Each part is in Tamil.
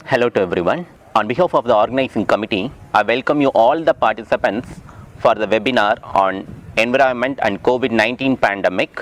Hello to everyone. On behalf of the organizing committee, I welcome you all the participants for the webinar on environment and COVID-19 pandemic.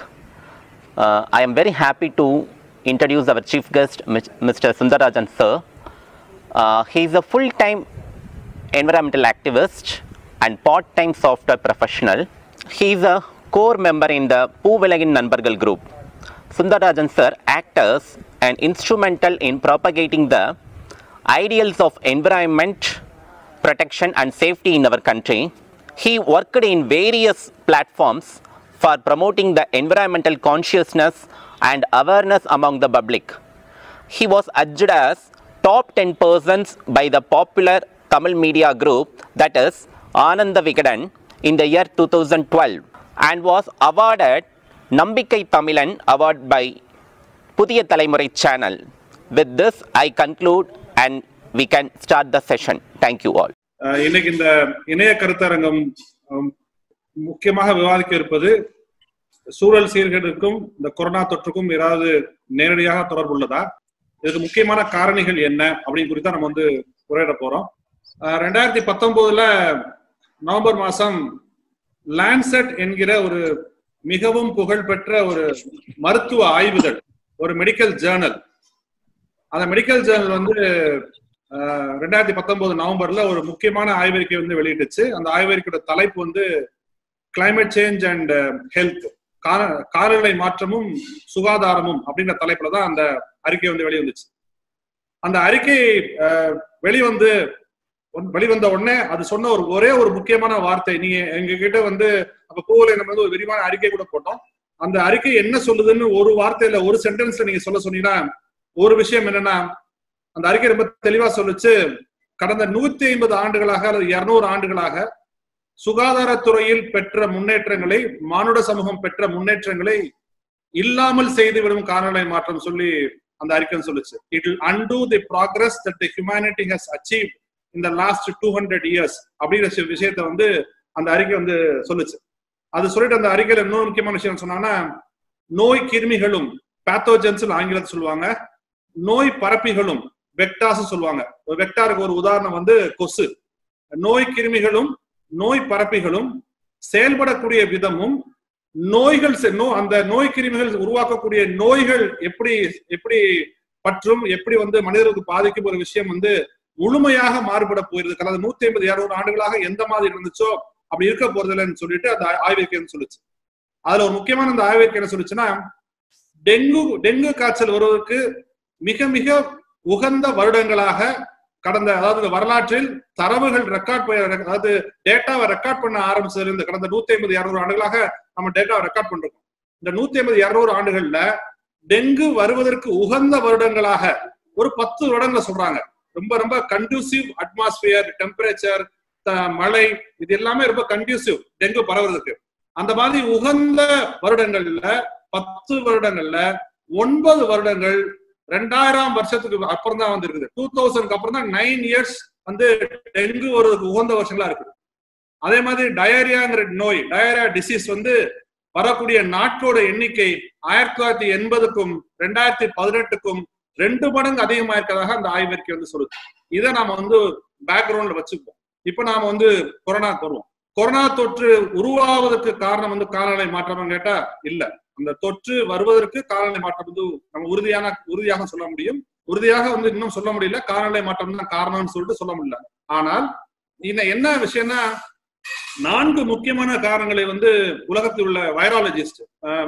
Uh, I am very happy to introduce our chief guest, Mich- Mr. Sundarajan sir. Uh, he is a full-time environmental activist and part-time software professional. He is a core member in the Poovilagin Nanbargal group. Sundarajan sir acts as an instrumental in propagating the ideals of environment protection and safety in our country. He worked in various platforms for promoting the environmental consciousness and awareness among the public. He was adjudged as top 10 persons by the popular Tamil media group that is Ananda Vikadan in the year 2012 and was awarded Nambikai Tamilan award by Puthiya Thalaimurai channel with this I conclude and we can start the session thank you all ah இன்னைக்கு இந்த இணைய கருத்தரங்கம் அம், முக்கியமாக விவாதிக்க இருப்பது சூழல் சீர்கேடுக்கும் இந்த கொரோனா தொற்றுக்கும் ஏதாவது நேரடியாக தொடர்பு உள்ளதா இதுக்கு முக்கியமான காரணிகள் என்ன அப்படின்னு குறித்து நம்ம வந்து உரையிட போறோம் அஹ் ரெண்டாயிரத்தி பத்தொன்பதுல நவம்பர் மாசம் லான்செட் என்கிற ஒரு மிகவும் புகழ்பெற்ற ஒரு மருத்துவ ஆய்வுகள் ஒரு மெடிக்கல் ஜேர்னல் அந்த மெடிக்கல் ஜேர்னல் வந்து அஹ், ரெண்டாயிரத்தி பத்தொன்பது நவம்பர்ல ஒரு முக்கியமான ஆய்வறிக்கை வந்து வெளியிட்டுச்சு அந்த ஆய்வறிக்கையோட தலைப்பு வந்து climate சேஞ்ச் அண்ட் ஹெல்த் காலநிலை மாற்றமும் சுகாதாரமும் அப்படின்ற தலைப்புல தான் அந்த அறிக்கை வந்து வெளிவந்துச்சு அந்த அறிக்கை அஹ், வெளிவந்து ஒன்- வெளிவந்த உடனே அது சொன்ன ஒரு ஒரே ஒரு முக்கியமான வார்த்தை நீங்க எங்க கிட்ட வந்து அப்ப பூவில நம்ம வந்து ஒரு விரிவான அறிக்கை கூட போட்டோம் அந்த அறிக்கை என்ன சொல்லுதுன்னு ஒரு வார்த்தையில ஒரு சென்டென்ஸ்ல நீங்க சொல்ல சொன்னீங்கன்னா ஒரு விஷயம் என்னன்னா அந்த அறிக்கை ரொம்ப தெளிவா சொல்லுச்சு கடந்த நூத்தி ஐம்பது ஆண்டுகளாக அல்லது இருநூறு ஆண்டுகளாக சுகாதாரத்துறையில் பெற்ற முன்னேற்றங்களை மானுட சமூகம் பெற்ற முன்னேற்றங்களை இல்லாமல் செய்துவிடும் காலநிலை மாற்றம் சொல்லி அந்த அறிக்கை சொல்லுச்சு it will undo the progress that the humanity has achieved in the last two hundred years அப்படிங்கிற சி- விஷயத்தை வந்து அந்த அறிக்கை வந்து சொல்லுச்சு அது சொல்லிட்டு அந்த அறிக்கையில இன்னொரு முக்கியமான விஷயம் சொன்னாங்கன்னா நோய் கிருமிகளும் பேத்தோஜென்ஸ் ஆங்கிலத்தில் சொல்லுவாங்க நோய் பரப்பிகளும் வெக்டாஸ் சொல்லுவாங்க ஒரு வெக்டாருக்கு ஒரு உதாரணம் வந்து கொசு நோய் கிருமிகளும் நோய் பரப்பிகளும் செயல்படக்கூடிய விதமும் நோய்கள் செ- நோ- அந்த நோய் கிருமிகள் உருவாக்கக்கூடிய நோய்கள் எப்படி எப்படி பற்றும் எப்படி வந்து மனிதருக்கு பாதிக்கும் ஒரு விஷயம் வந்து முழுமையாக மாறுபட போயிருது கடந்த நூத்தி ஐம்பது இருநூறு ஆண்டுகளாக எந்த மாதிரி இருந்துச்சோ அப்படி இருக்க போறது இல்லைன்னு சொல்லிட்டு அந்த ஆய்- ஆய்வறிக்கை வந்து சொல்லுச்சு அதுல ஒரு முக்கியமான அந்த ஆய்வறிக்கை என்ன சொல்லுச்சுன்னா டெங்கு டெங்கு காய்ச்சல் வருவதற்கு மிக மிக உகந்த வருடங்களாக கடந்த அதாவது இந்த வரலாற்றில் தரவுகள் ரெக்கார்ட் அதாவது டேட்டாவை ரெக்கார்ட் பண்ண ஆரம்பிச்சதுல இருந்து கடந்த நூத்தி ஐம்பது இருநூறு ஆண்டுகளாக நம்ம டேட்டாவை ரெக்கார்ட் பண்றோம் இந்த நூத்தி ஐம்பது இருநூறு ஆண்டுகள்ல டெங்கு வருவதற்கு உகந்த வருடங்களாக ஒரு பத்து வருடங்களை சொல்றாங்க ரொம்ப ரொம்ப கண்டியூசிவ் அட்மாஸ்பியர் டெம்பரேச்சர் மழை இது எல்லாமே ரொம்ப கண்டியூசிவ் டெங்கு பரவுறதுக்கு அந்த மாதிரி உகந்த வருடங்கள்ல பத்து வருடங்கள்ல ஒன்பது வருடங்கள் ரெண்டாயிரம் வருஷத்துக்கு அப்புறம் தான் வந்து இருக்குது டூ தௌசண்ட்க்கு அப்புறம் தான் நைன் இயர்ஸ் வந்து டெங்கு வருவதற்கு உகந்த வருஷங்களா இருக்குது அதே மாதிரி டயரியாங்கிற நோய் டயரியா டிசீஸ் வந்து வரக்கூடிய நாட்களோட எண்ணிக்கை ஆயிரத்தி தொள்ளாயிரத்தி எண்பதுக்கும் ரெண்டாயிரத்தி பதினெட்டுக்கும் ரெண்டு மடங்கு அதிகமா இருக்கிறதாக அந்த ஆய்வறிக்கை வந்து சொல்லுது இதை நாம வந்து பேக்ரவுண்ட்ல வச்சுப்போம் இப்ப நாம வந்து கொரோனா வருவோம் கொரோனா தொற்று உருவாவதற்கு காரணம் வந்து காலநிலை மாற்றம் கேட்டா இல்ல அந்த தொற்று வருவதற்கு காலநிலை மாற்றம் வந்து நம்ம உறுதியான உறுதியாக சொல்ல முடியும் உறுதியாக வந்து இன்னும் சொல்ல முடியல காலநிலை மாற்றம் தான் காரணம்னு சொல்லிட்டு சொல்ல முடியல ஆனால் இந்த என்ன விஷயம்னா நான்கு முக்கியமான காரணங்களை வந்து உலகத்தில் உள்ள வைராலஜிஸ்ட்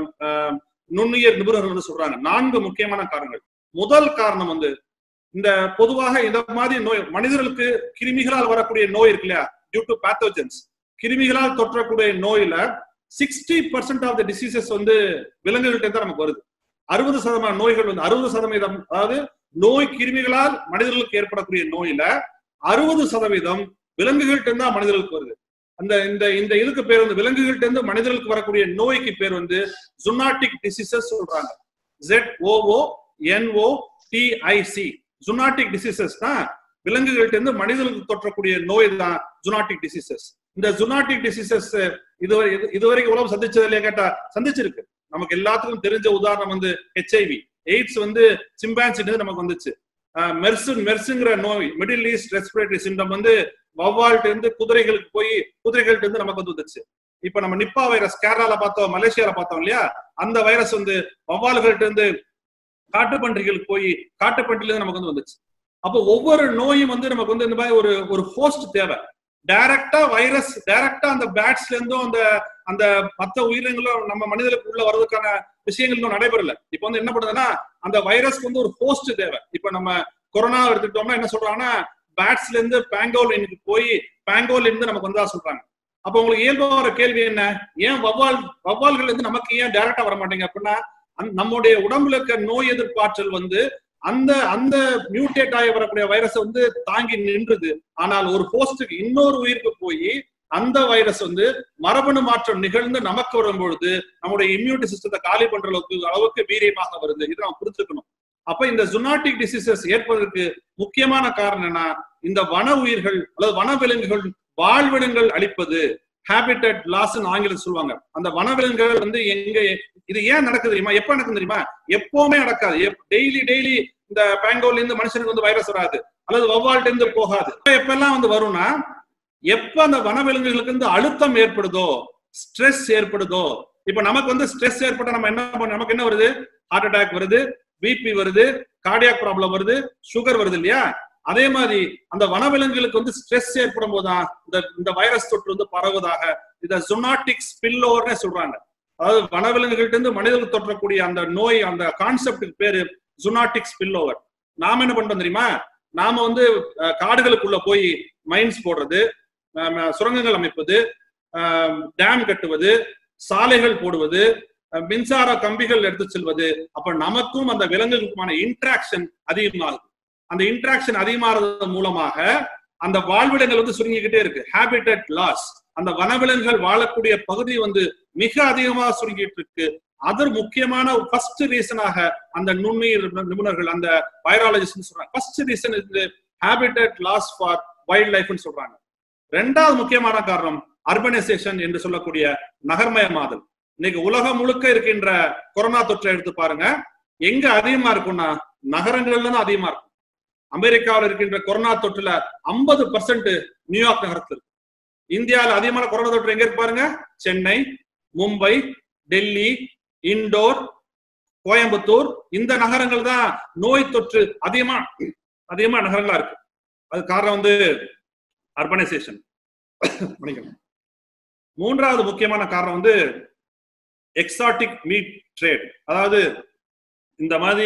நுண்ணுயிர் நிபுணர்கள் வந்து சொல்றாங்க நான்கு முக்கியமான காரணங்கள் முதல் காரணம் வந்து இந்த பொதுவாக இந்த மாதிரி நோய் மனிதர்களுக்கு கிருமிகளால் வரக்கூடிய நோய் இருக்கு இல்லையா டியூ டு பேத்தோஜன்ஸ் கிருமிகளால் தொற்றக்கூடிய நோயில sixty percent of the diseases வந்து விலங்குகள்கிட்ட தான் நமக்கு வருது அறுபது சதமான நோய்கள் வந்து அறுபது சதவீதம் அதாவது நோய் கிருமிகளால் மனிதர்களுக்கு ஏற்படக்கூடிய நோயில அறுபது சதவீதம் விலங்குகள்கிட்ட இருந்து தான் மனிதர்களுக்கு வருது அந்த இந்த இந்த இதுக்கு பேர் வந்து விலங்குகள்கிட்ட இருந்து மனிதர்களுக்கு வரக்கூடிய நோய்க்கு பேர் வந்து ஜுனாட்டிக் டிசீசஸ் சொல்றாங்க Z O O N O T I C zoonotic diseases தான் விலங்குகள்கிட்ட இருந்து மனிதர்களுக்கு தொற்றக்கூடிய நோய் தான் ஜுனாட்டிக் டிசீசஸ் இந்த ஜுனாட்டிக் டிசீசஸ் இதுவரை இது- இதுவரைக்கும் உலகம் சந்திச்சது இல்லையா கேட்டா சந்திச்சிருக்கு நமக்கு எல்லாத்துக்கும் தெரிஞ்ச உதாரணம் வந்து ஹெச்ஐவி எய்ட்ஸ் வந்து சிம்பான்சிட்டு நமக்கு வந்துச்சு மெர்சன் மெர்சுங்கிற நோய் மிடில் ஈஸ்ட் ரெஸ்பிரேட்டரி சிண்டம் வந்து வவ்வால்ட்டு இருந்து குதிரைகளுக்கு போய் குதிரைகள்ட்ட இருந்து நமக்கு வந்து வந்துச்சு இப்ப நம்ம நிப்பா வைரஸ் கேரளால பார்த்தோம் மலேசியால பார்த்தோம் இல்லையா அந்த வைரஸ் வந்து வவ்வால்கள்ட்ட இருந்து காட்டுப்பன்றிகளுக்கு போய் காட்டுப்பன்றில இருந்து நமக்கு வந்து வந்துச்சு அப்போ ஒவ்வொரு நோயும் வந்து நமக்கு வந்து இந்த மாதிரி ஒரு ஒரு ஹோஸ்ட் தேவை டைரக்டா வைரஸ் டைரக்டா அந்த பேட்ஸ்ல இருந்தும் அந்த அந்த மத்த உயிரினங்களும் நம்ம மனிதர்களுக்கு உள்ள வர்றதுக்கான விஷயங்கள் இன்னும் நடைபெறல இப்ப வந்து என்ன பண்ணுதுன்னா அந்த வைரஸ்க்கு வந்து ஒரு ஹோஸ்ட் தேவை இப்ப நம்ம கொரோனா எடுத்துக்கிட்டோம்னா என்ன சொல்றாங்கன்னா பேட்ஸ்ல இருந்து பேங்கோலினுக்கு போய் பேங்கோல் இருந்து நமக்கு வந்தா சொல்றாங்க அப்ப உங்களுக்கு இயல்பா வர கேள்வி என்ன ஏன் வவ்வால் வவ்வால்கள் இருந்து நமக்கு ஏன் டைரக்டா வர மாட்டேங்க அப்படின்னா நம்முடைய உடம்புல இருக்க நோய் எதிர்ப்பாற்றல் வந்து அந்த அந்த மியூட்டேட் ஆகி வரக்கூடிய வைரஸ் வந்து தாங்கி நின்றுது ஆனால் ஒரு ஹோஸ்டுக்கு இன்னொரு உயிருக்கு போய் அந்த வைரஸ் வந்து மரபணு மாற்றம் நிகழ்ந்து நமக்கு வரும் பொழுது நம்முடைய இம்யூனிட்டி சிஸ்டத்தை காலி பண்ற அளவுக்கு அளவுக்கு வீரியமாக வருது இதை நம்ம புரிஞ்சுக்கணும் அப்ப இந்த ஜுனாட்டிக் டிசீசஸ் ஏற்பதற்கு முக்கியமான காரணம் என்ன இந்த வன உயிர்கள் அல்லது வனவிலங்குகள் வாழ்விடங்கள் அளிப்பது ஹேபிட்டட் லாஸ் ஆங்கிலம் சொல்லுவாங்க அந்த வனவிலங்குகள் வந்து எங்க இது ஏன் நடக்குது தெரியுமா எப்ப நடக்குது தெரியுமா எப்பவுமே நடக்காது டெய்லி டெய்லி இந்த பேங்கோல்ல இருந்து மனுஷனுக்கு வந்து வைரஸ் வராது அல்லது வவ்வால்ட்ட இருந்து போகாது எப்பெல்லாம் வந்து வரும்னா எப்ப அந்த வனவிலங்குகளுக்கு வந்து அழுத்தம் ஏற்படுதோ ஸ்ட்ரெஸ் ஏற்படுதோ இப்ப நமக்கு வந்து ஸ்ட்ரெஸ் ஏற்பட்டா நம்ம என்ன பண்ண நமக்கு என்ன வருது ஹார்ட் அட்டாக் வருது பிபி வருது கார்டியாக் ப்ராப்ளம் வருது சுகர் வருது இல்லையா அதே மாதிரி அந்த வனவிலங்குகளுக்கு வந்து ஸ்ட்ரெஸ் ஏற்படும் போதுதான் இந்த இந்த வைரஸ் தொற்று வந்து பரவுவதாக இத ஜொனாட்டிக் ஸ்பில்லோர்னே சொல்றாங்க அதாவது வனவிலங்குகள்ட்ட இருந்து மனிதர்கள் தொற்றக்கூடிய அந்த நோய் அந்த கான்செப்டுக்கு பேரு ஜுனாட்டிக் ஸ்பில் ஓவர் நாம என்ன பண்றோம் தெரியுமா நாம வந்து காடுகளுக்குள்ள போய் மைன்ஸ் போடுறது சுரங்கங்கள் அமைப்பது டேம் கட்டுவது சாலைகள் போடுவது மின்சார கம்பிகள் எடுத்து செல்வது அப்ப நமக்கும் அந்த விலங்குகளுக்குமான இன்ட்ராக்ஷன் அதிகமாகுது அந்த இன்ட்ராக்ஷன் அதிகமாகிறது மூலமாக அந்த வாழ்விடங்கள் வந்து சுருங்கிக்கிட்டே இருக்கு ஹேபிட்டட் லாஸ் அந்த வனவிலங்குகள் வாழக்கூடிய பகுதி வந்து மிக அதிகமாக சுருங்கிட்டு இருக்கு அது முக்கியமான ஃபர்ஸ்ட் ரீசனாக அந்த நுண்ணுயிர் நிபுணர்கள் அந்த வைராலஜிஸ்ட் சொல்றாங்க ஃபர்ஸ்ட் ரீசன் இது ஹேபிட்டட் லாஸ் ஃபார் வைல்ட் லைஃப்னு சொல்றாங்க ரெண்டாவது முக்கியமான காரணம் அர்பனைசேஷன் என்று சொல்லக்கூடிய நகர்மயமாதல் இன்னைக்கு உலகம் முழுக்க இருக்கின்ற கொரோனா தொற்றை எடுத்து பாருங்க எங்க அதிகமா இருக்கும்னா நகரங்கள்ல தான் அதிகமா இருக்கும் அமெரிக்காவில் இருக்கின்ற கொரோனா தொற்றுல ஐம்பது பர்சன்ட் நியூயார்க் நகரத்தில் இருக்கு இந்தியாவில் அதிகமான கொரோனா தொற்று எங்க இருக்கு பாருங்க சென்னை மும்பை டெல்லி இண்டோர் கோயம்புத்தூர் இந்த நகரங்கள் தான் நோய் தொற்று அதிகமா அதிகமா நகரங்களா இருக்கு அது காரணம் வந்து அர்பனைசேஷன் மூன்றாவது முக்கியமான காரணம் வந்து எக்ஸாட்டிக் மீட் ட்ரேட் அதாவது இந்த மாதிரி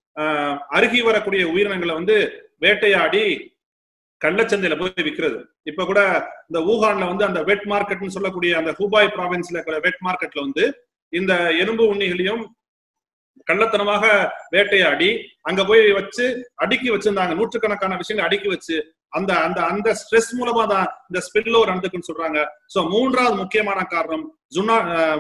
அருகி வரக்கூடிய உயிரினங்களை வந்து வேட்டையாடி கள்ளச்சந்தையில போய் விற்கிறது இப்ப கூட இந்த ஊகான்ல வந்து அந்த வெட் மார்க்கெட்னு சொல்லக்கூடிய அந்த ஹூபாய் ப்ராவின்ஸ்ல இருக்கிற வெட் மார்க்கெட்ல வந்து இந்த எறும்பு உண்ணிகளையும் கள்ளத்தனமாக வேட்டையாடி அங்க போய் வச்சு அடுக்கி வச்சிருந்தாங்க நூற்றுக்கணக்கான விஷயங்களை அடுக்கி வச்சு அந்த அந்த அந்த ஸ்ட்ரெஸ் மூலமா தான் இந்த ஸ்பில்லோ நடந்துக்குன்னு சொல்றாங்க சோ மூன்றாவது முக்கியமான காரணம் ஜுனா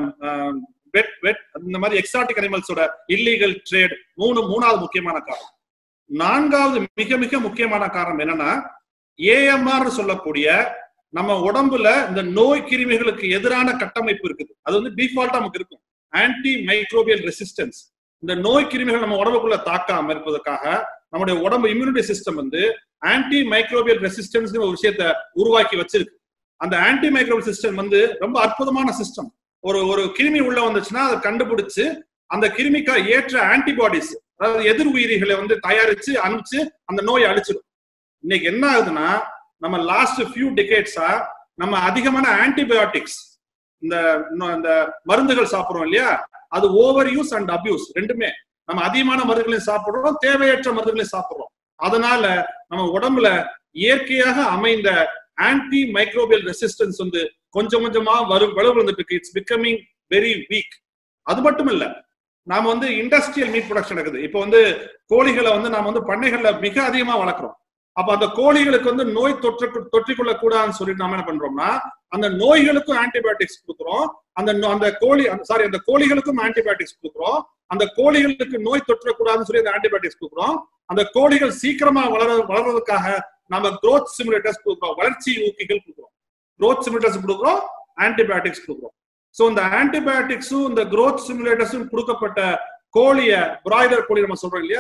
வெட் வெட் இந்த மாதிரி எக்ஸாட்டிக் அனிமல்ஸோட இல்லீகல் ட்ரேட் மூணு மூணாவது முக்கியமான காரணம் நான்காவது மிக மிக முக்கியமான காரணம் என்னன்னா ஏஎம்ஆர் சொல்லக்கூடிய நம்ம உடம்புல இந்த நோய் கிருமிகளுக்கு எதிரான கட்டமைப்பு இருக்குது அது வந்து டிஃபால்ட்டா நமக்கு இருக்கும் ஆன்டி மைக்ரோபியல் ரெசிஸ்டன்ஸ் இந்த நோய் கிருமிகள் நம்ம உடம்புக்குள்ள தாக்காம இருப்பதற்காக நம்முடைய உடம்பு இம்யூனிட்டி சிஸ்டம் வந்து ஆன்டி மைக்ரோபியல் ரெசிஸ்டன்ஸ் ஒரு விஷயத்த உருவாக்கி வச்சிருக்கு அந்த ஆன்டி மைக்ரோபியல் சிஸ்டம் வந்து ரொம்ப அற்புதமான சிஸ்டம் ஒரு ஒரு கிருமி உள்ள வந்துச்சுன்னா அதை கண்டுபிடிச்சு அந்த கிருமிக்கு ஏற்ற ஆன்டிபாடிஸ் அதாவது எதிர் உயிரிகளை வந்து தயாரிச்சு அனுப்பிச்சு அந்த நோயை அழிச்சிடும் இன்னைக்கு என்ன ஆகுதுன்னா நம்ம லாஸ்ட் ஃபியூ டிகேட்ஸா நம்ம அதிகமான ஆன்டிபயோட்டிக்ஸ் இந்த இந்த மருந்துகள் சாப்பிடுறோம் இல்லையா அது ஓவர் யூஸ் அண்ட் அபியூஸ் ரெண்டுமே நம்ம அதிகமான மருந்துகளையும் சாப்பிடுறோம் தேவையற்ற மருந்துகளையும் சாப்பிடுறோம் அதனால நம்ம உடம்புல இயற்கையாக அமைந்த ஆன்டி மைக்ரோபியல் ரெசிஸ்டன்ஸ் வந்து கொஞ்சம் கொஞ்சமா வரும் வலுவிழந்துட்டு இருக்கு இட்ஸ் பிகமிங் வெரி வீக் அது மட்டும் இல்ல நாம வந்து இண்டஸ்ட்ரியல் மீட் ப்ரொடக்ஷன் நடக்குது இப்போ வந்து கோழிகளை வந்து நாம வந்து பண்ணைகள்ல மிக அதிகமா வளர்க்குறோம் அப்ப அந்த கோழிகளுக்கு வந்து நோய் தொற்று தொற்றிக்கொள்ள கூடாதுன்னு சொல்லிட்டு நாம என்ன பண்றோம்னா அந்த நோய்களுக்கும் ஆன்டிபயோட்டிக்ஸ் கொடுக்குறோம் அந்த அந்த கோழி சாரி அந்த கோழிகளுக்கும் ஆன்டிபயோட்டிக்ஸ் கொடுக்குறோம் அந்த கோழிகளுக்கு நோய் தொற்றக்கூடாதுன்னு சொல்லி அந்த ஆன்டிபயோட்டிக்ஸ் கொடுக்குறோம் அந்த கோழிகள் சீக்கிரமா வளர வளர்றதுக்காக நம்ம growth சிமுலேட்டர்ஸ் கொடுக்குறோம் வளர்ச்சி ஊக்கிகள் கொடுக்குறோம் growth சிமுலேட்டர்ஸ் கொடுக்குறோம் ஆன்டிபயோட்டிக்ஸ் கொடுக்குறோம் ஸோ இந்த ஆன்டிபயோட்டிக்ஸும் இந்த growth சிமுலேட்டர்ஸும் கொடுக்கப்பட்ட கோழிய பிராய்லர் கோழி நம்ம சொல்றோம் இல்லையா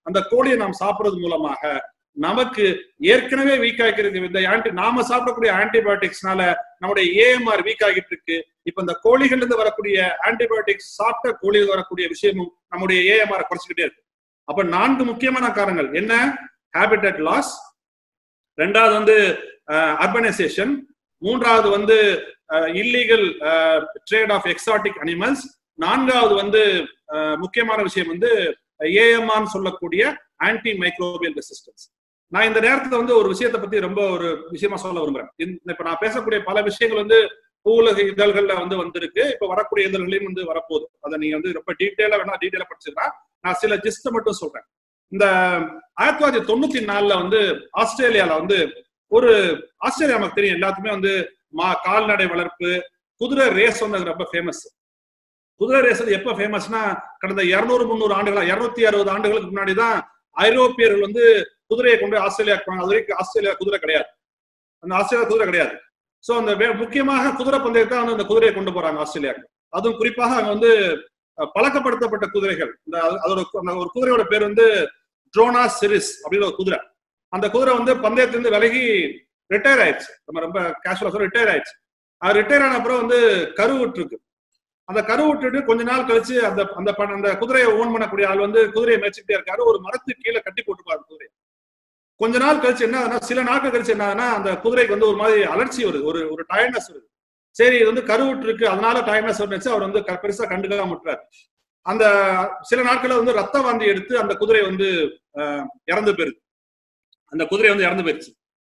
அந்த கோழியை நாம் சாப்பிடுறது மூலமாக நமக்கு ஏற்கனவே வீக் ஆகிருக்கு இந்த ஆன்டி நாம சாப்பிடக்கூடிய ஆன்டிபயோட்டிக்ஸ்னால நம்முடைய ஏஎம்ஆர் வீக் ஆகிட்டு இருக்கு இப்ப இந்த கோழிகள்ல இருந்து வரக்கூடிய ஆன்டிபயோட்டிக்ஸ் சாப்பிட்ட கோழியில் வரக்கூடிய விஷயமும் நம்முடைய ஏஎம்ஆர் குறைச்சிக்கிட்டே இருக்கு அப்ப நான்கு முக்கியமான காரணங்கள் என்ன ஹேபிட்டட் லாஸ் ரெண்டாவது வந்து அர்பனைசேஷன் மூன்றாவது வந்து illegal trade of exotic animals நான்காவது வந்து முக்கியமான விஷயம் வந்து ஏஎம்ஆன்னு சொல்லக்கூடிய ஆன்டி மைக்ரோபியல் ரெசிஸ்டன்ஸ் நான் இந்த நேரத்துல வந்து ஒரு விஷயத்தை பத்தி ரொம்ப ஒரு விஷயமா சொல்ல விரும்புறேன் இப்ப நான் பேசக்கூடிய பல விஷயங்கள் வந்து பூவுலக இதழ்கள்ல வந்து வந்திருக்கு இப்ப வரக்கூடிய இதழ்களையும் வந்து வரப்போகுது அதை நீங்க வந்து ரொம்ப டீட்டெயிலா வேணா டீட்டெயிலா படிச்சிருக்கா நான் சில ஜிஸ்ட மட்டும் சொல்றேன் இந்த ஆயிரத்தி தொள்ளாயிரத்தி தொண்ணூத்தி நாலுல வந்து ஆஸ்திரேலியால வந்து ஒரு ஆஸ்திரேலியா நமக்கு தெரியும் எல்லாத்துக்குமே வந்து மா கால்நடை வளர்ப்பு குதிரை ரேஸ் வந்து ரொம்ப ஃபேமஸ் குதிரை ரேஸ் எப்ப ஃபேமஸ்னா கடந்த இருநூறு முந்நூறு ஆண்டுகளா இருநூத்தி அறுபது ஆண்டுகளுக்கு முன்னாடி தான் ஐரோப்பியர்கள் வந்து குதிரையை கொண்டு ஆஸ்திரேலியா போனாங்க அது வரைக்கும் ஆஸ்திரேலியா குதிரை கிடையாது அந்த ஆஸ்திரேலியா குதிரை கிடையாது சோ அந்த முக்கியமாக குதிரை பந்தயத்தை வந்து அந்த குதிரையை கொண்டு போறாங்க ஆஸ்திரேலியாவுக்கு அதுவும் குறிப்பாக அங்க வந்து பழக்கப்படுத்தப்பட்ட குதிரைகள் இந்த அதோட ஒரு குதிரையோட பேர் வந்து ட்ரோனா சிரிஸ் அப்படின்னு ஒரு குதிரை அந்த குதிரை வந்து பந்தயத்திலிருந்து விலகி ரிட்டையர் ஆயிடுச்சு நம்ம ரொம்ப கேஷுவலா சொல்ல ரிட்டையர் ஆயிடுச்சு அது ரிட்டையர் ஆன அப்புறம் வந்து கரு விட்டுருக்கு அந்த கரு விட்டுட்டு கொஞ்ச நாள் கழிச்சு அந்த அந்த அந்த குதிரையை ஓன் பண்ணக்கூடிய ஆள் வந்து குதிரையை மேய்ச்சிக்கிட்டே இருக்காரு ஒரு மரத்துக்கு கீழே கட்டி போட்டுப்பாரு குதிரையை கொஞ்ச நாள் கழிச்சு என்ன ஆகுதுன்னா சில நாட்கள் கழிச்சு என்ன ஆகுதுன்னா அந்த குதிரைக்கு வந்து ஒரு மாதிரி அலர்ச்சி வருது ஒரு ஒரு டயர்னஸ் வருது சரி இது வந்து கருவுட்டு இருக்கு அதனால டயர்னஸ் வந்துச்சு அவர் வந்து பெருசா கண்டுக்காம விட்டுறாரு அந்த சில நாட்கள்ல வந்து ரத்த வாந்தி எடுத்து அந்த குதிரை வந்து இறந்து போயிருது அந்த குதிரை வந்து இறந்து போயிருச்சு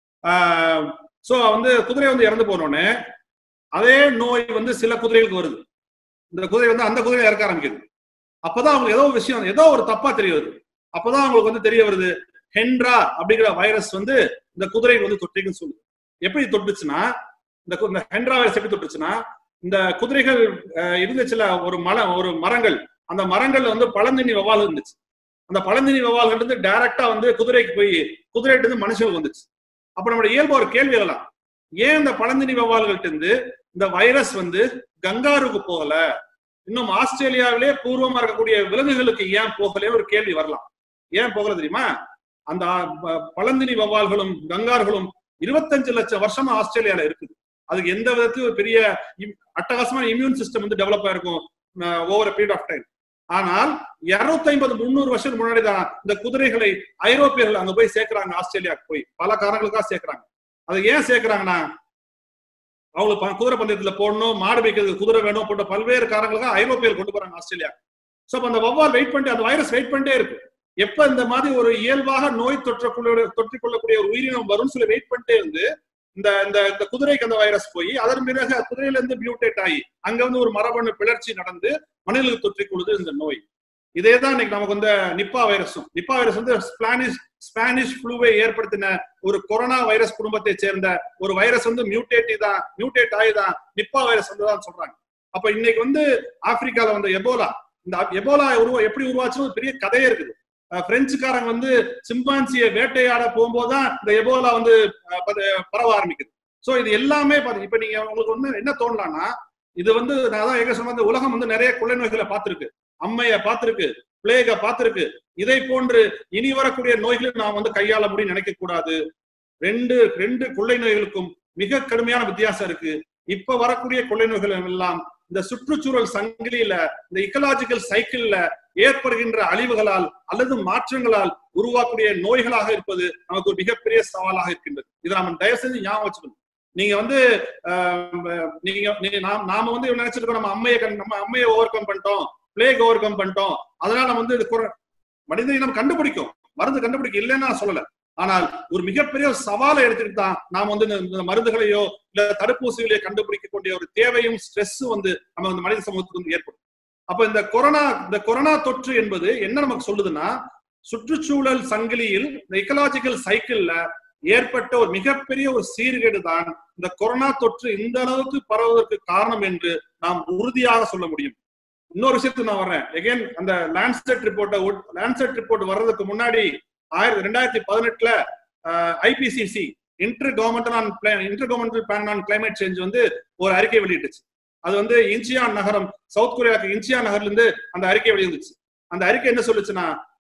சோ வந்து குதிரை வந்து இறந்து போனோடனே அதே நோய் வந்து சில குதிரைகளுக்கு வருது இந்த குதிரை வந்து அந்த குதிரையை இறக்க ஆரம்பிக்குது அப்பதான் அவங்களுக்கு ஏதோ ஒரு விஷயம் ஏதோ ஒரு தப்பா தெரிய வருது அப்பதான் அவங்களுக்கு வந்து தெரிய வருது ஹென்ட்ரா அப்படிங்கிற வைரஸ் வந்து இந்த குதிரைக்கு வந்து தொட்டிக்குன்னு சொல்லுது எப்படி தொட்டுச்சுன்னா இந்த ஹென்ட்ரா வைரஸ் எப்படி தொட்டுச்சுன்னா இந்த குதிரைகள் இருந்துச்சுல ஒரு மலை ஒரு மரங்கள் அந்த மரங்கள்ல வந்து பழந்தினி வவால் இருந்துச்சு அந்த பழந்தினி வவால்கள் இருந்து டைரக்டா வந்து குதிரைக்கு போய் குதிரைட்டு இருந்து மனுஷங்களுக்கு வந்துச்சு அப்ப நம்மளோட இயல்பு ஒரு கேள்வி எழலாம் ஏன் இந்த பழந்தினி வவால்கள்ட்ட இருந்து இந்த வைரஸ் வந்து கங்காருக்கு போகல இன்னும் ஆஸ்திரேலியாவிலே பூர்வமா இருக்கக்கூடிய விலங்குகளுக்கு ஏன் போகலே ஒரு கேள்வி வரலாம் ஏன் போகல தெரியுமா அந்த பழந்தினி வவால்களும் கங்கார்களும் இருபத்தஞ்சு லட்சம் வருஷமா ஆஸ்திரேலியால இருக்குது அதுக்கு எந்த விதத்துக்கு ஒரு பெரிய அட்டகாசமான இம்யூன் சிஸ்டம் வந்து டெவலப் ஆயிருக்கும் ஓவர் பீரியட் ஆஃப் டைம் ஆனால் இருநூத்தி ஐம்பது முந்நூறு வருஷத்துக்கு முன்னாடி தான் இந்த குதிரைகளை ஐரோப்பியர்கள் அங்க போய் சேர்க்கிறாங்க ஆஸ்திரேலியாவுக்கு போய் பல காரணங்களுக்காக சேர்க்கிறாங்க அதை ஏன் சேர்க்கிறாங்கன்னா அவங்களுக்கு குதிரை பந்தயத்துல போடணும் மாடு வைக்கிறதுக்கு குதிரை வேணும் போன்ற பல்வேறு காரணங்களுக்காக ஐரோப்பியர்கள் கொண்டு போறாங்க ஆஸ்திரேலியா சோ அந்த வவ்வால் வெயிட் பண்ணிட்டு அந்த வைரஸ் வெயிட் பண்ணிட்டே இருக்கு எப்ப இந்த மாதிரி ஒரு இயல்பாக நோய் தொற்றக்கூடிய தொற்றிக் கொள்ளக்கூடிய ஒரு உயிரினம் வரும்னு சொல்லி வெயிட் பண்ணிட்டே இருந்து இந்த இந்த இந்த குதிரைக்கு அந்த வைரஸ் போய் அதன் பிறகு குதிரையில இருந்து மியூட்டேட் ஆகி அங்க வந்து ஒரு மரபணு பிளர்ச்சி நடந்து மனிதர்களுக்கு தொற்றிக் கொள்ளுது இந்த நோய் இதே தான் இன்னைக்கு நமக்கு வந்து நிப்பா வைரஸும் நிப்பா வைரஸ் வந்து ஸ்பானிஷ் ஸ்பானிஷ் ஃப்ளூவை ஏற்படுத்தின ஒரு கொரோனா வைரஸ் குடும்பத்தை சேர்ந்த ஒரு வைரஸ் வந்து மியூட்டேட்டி தான் மியூட்டேட் ஆகி தான் நிப்பா வைரஸ் வந்து தான் சொல்றாங்க அப்ப இன்னைக்கு வந்து ஆப்பிரிக்கால வந்த எபோலா இந்த எபோலா உருவா எப்படி உருவாச்சுன்னு ஒரு பெரிய கதையே இருக்குது பிரெஞ்சுக்காரங்க வந்து சிம்பான்சியை வேட்டையாட போகும்போது தான் இந்த எபோலா வந்து பரவ ஆரம்பிக்குது சோ இது எல்லாமே பாத்தீங்க இப்ப நீங்க உங்களுக்கு வந்து என்ன தோணலாம்னா இது வந்து நான் தான் ஏக சொன்ன உலகம் வந்து நிறைய கொள்ளை நோய்களை பார்த்திருக்கு அம்மைய பார்த்திருக்கு பிளேக பார்த்திருக்கு இதை போன்று இனி வரக்கூடிய நோய்களை நாம் வந்து கையாள முடியும் நினைக்க கூடாது ரெண்டு ரெண்டு கொள்ளை நோய்களுக்கும் மிக கடுமையான வித்தியாசம் இருக்கு இப்ப வரக்கூடிய கொள்ளை நோய்கள் எல்லாம் இந்த சுற்றுச்சூழல் சங்கிலியில இந்த இக்கலாஜிக்கல் சைக்கிள்ல ஏற்படுகின்ற அழிவுகளால் அல்லது மாற்றங்களால் உருவாக்கூடிய நோய்களாக இருப்பது நமக்கு ஒரு மிகப்பெரிய சவாலாக இருக்கின்றது இதை நம்ம தயவு செஞ்சு ஞாபகம் வச்சுக்கணும் நீங்க வந்து நீங்க நாம வந்து நினைச்சிருக்கோம் நம்ம அம்மையை நம்ம அம்மையை ஓவர் கம் பண்ணிட்டோம் பிளேக் ஓவர் கம் பண்ணிட்டோம் அதனால நம்ம வந்து இது மனித இனம் கண்டுபிடிக்கும் மருந்து கண்டுபிடிக்க இல்லைன்னு நான் சொல்லல ஆனால் ஒரு மிகப்பெரிய சவாலை எடுத்துக்கிட்டு தான் நாம் வந்து இந்த மருந்துகளையோ இல்ல தடுப்பூசிகளையோ கண்டுபிடிக்கக்கூடிய ஒரு தேவையும் ஸ்ட்ரெஸ் வந்து நம்ம வந்து மனித சமூகத்துக்கு வந்து ஏற்படும் அப்ப இந்த கொரோனா இந்த கொரோனா தொற்று என்பது என்ன நமக்கு சொல்லுதுன்னா சுற்றுச்சூழல் சங்கிலியில் இந்த இக்கலாஜிக்கல் சைக்கிள்ல ஏற்பட்ட ஒரு மிகப்பெரிய ஒரு சீர்கேடு தான் இந்த கொரோனா தொற்று இந்த அளவுக்கு பரவுவதற்கு காரணம் என்று நாம் உறுதியாக சொல்ல முடியும் இன்னொரு விஷயத்துக்கு நான் வர்றேன் எகைன் அந்த லேண்ட்செட் ரிப்போர்ட்டை லேண்ட்செட் ரிப்போர்ட் வர்றதுக்கு முன்னாடி ஆயிரத்தி ரெண்டாயிரத்தி பதினெட்டுல IPCC intergovernmental on intergovernmental plan on climate change வந்து ஒரு அறிக்கை வெளியிட்டுச்சு அது வந்து இன்ச்சியான் நகரம் சவுத் கொரியாவுக்கு இன்ச்சியான் நகர்ல இருந்து அந்த அறிக்கை வெளியிருந்துச்சு அந்த அறிக்கை என்ன சொல்லுச்சுன்னா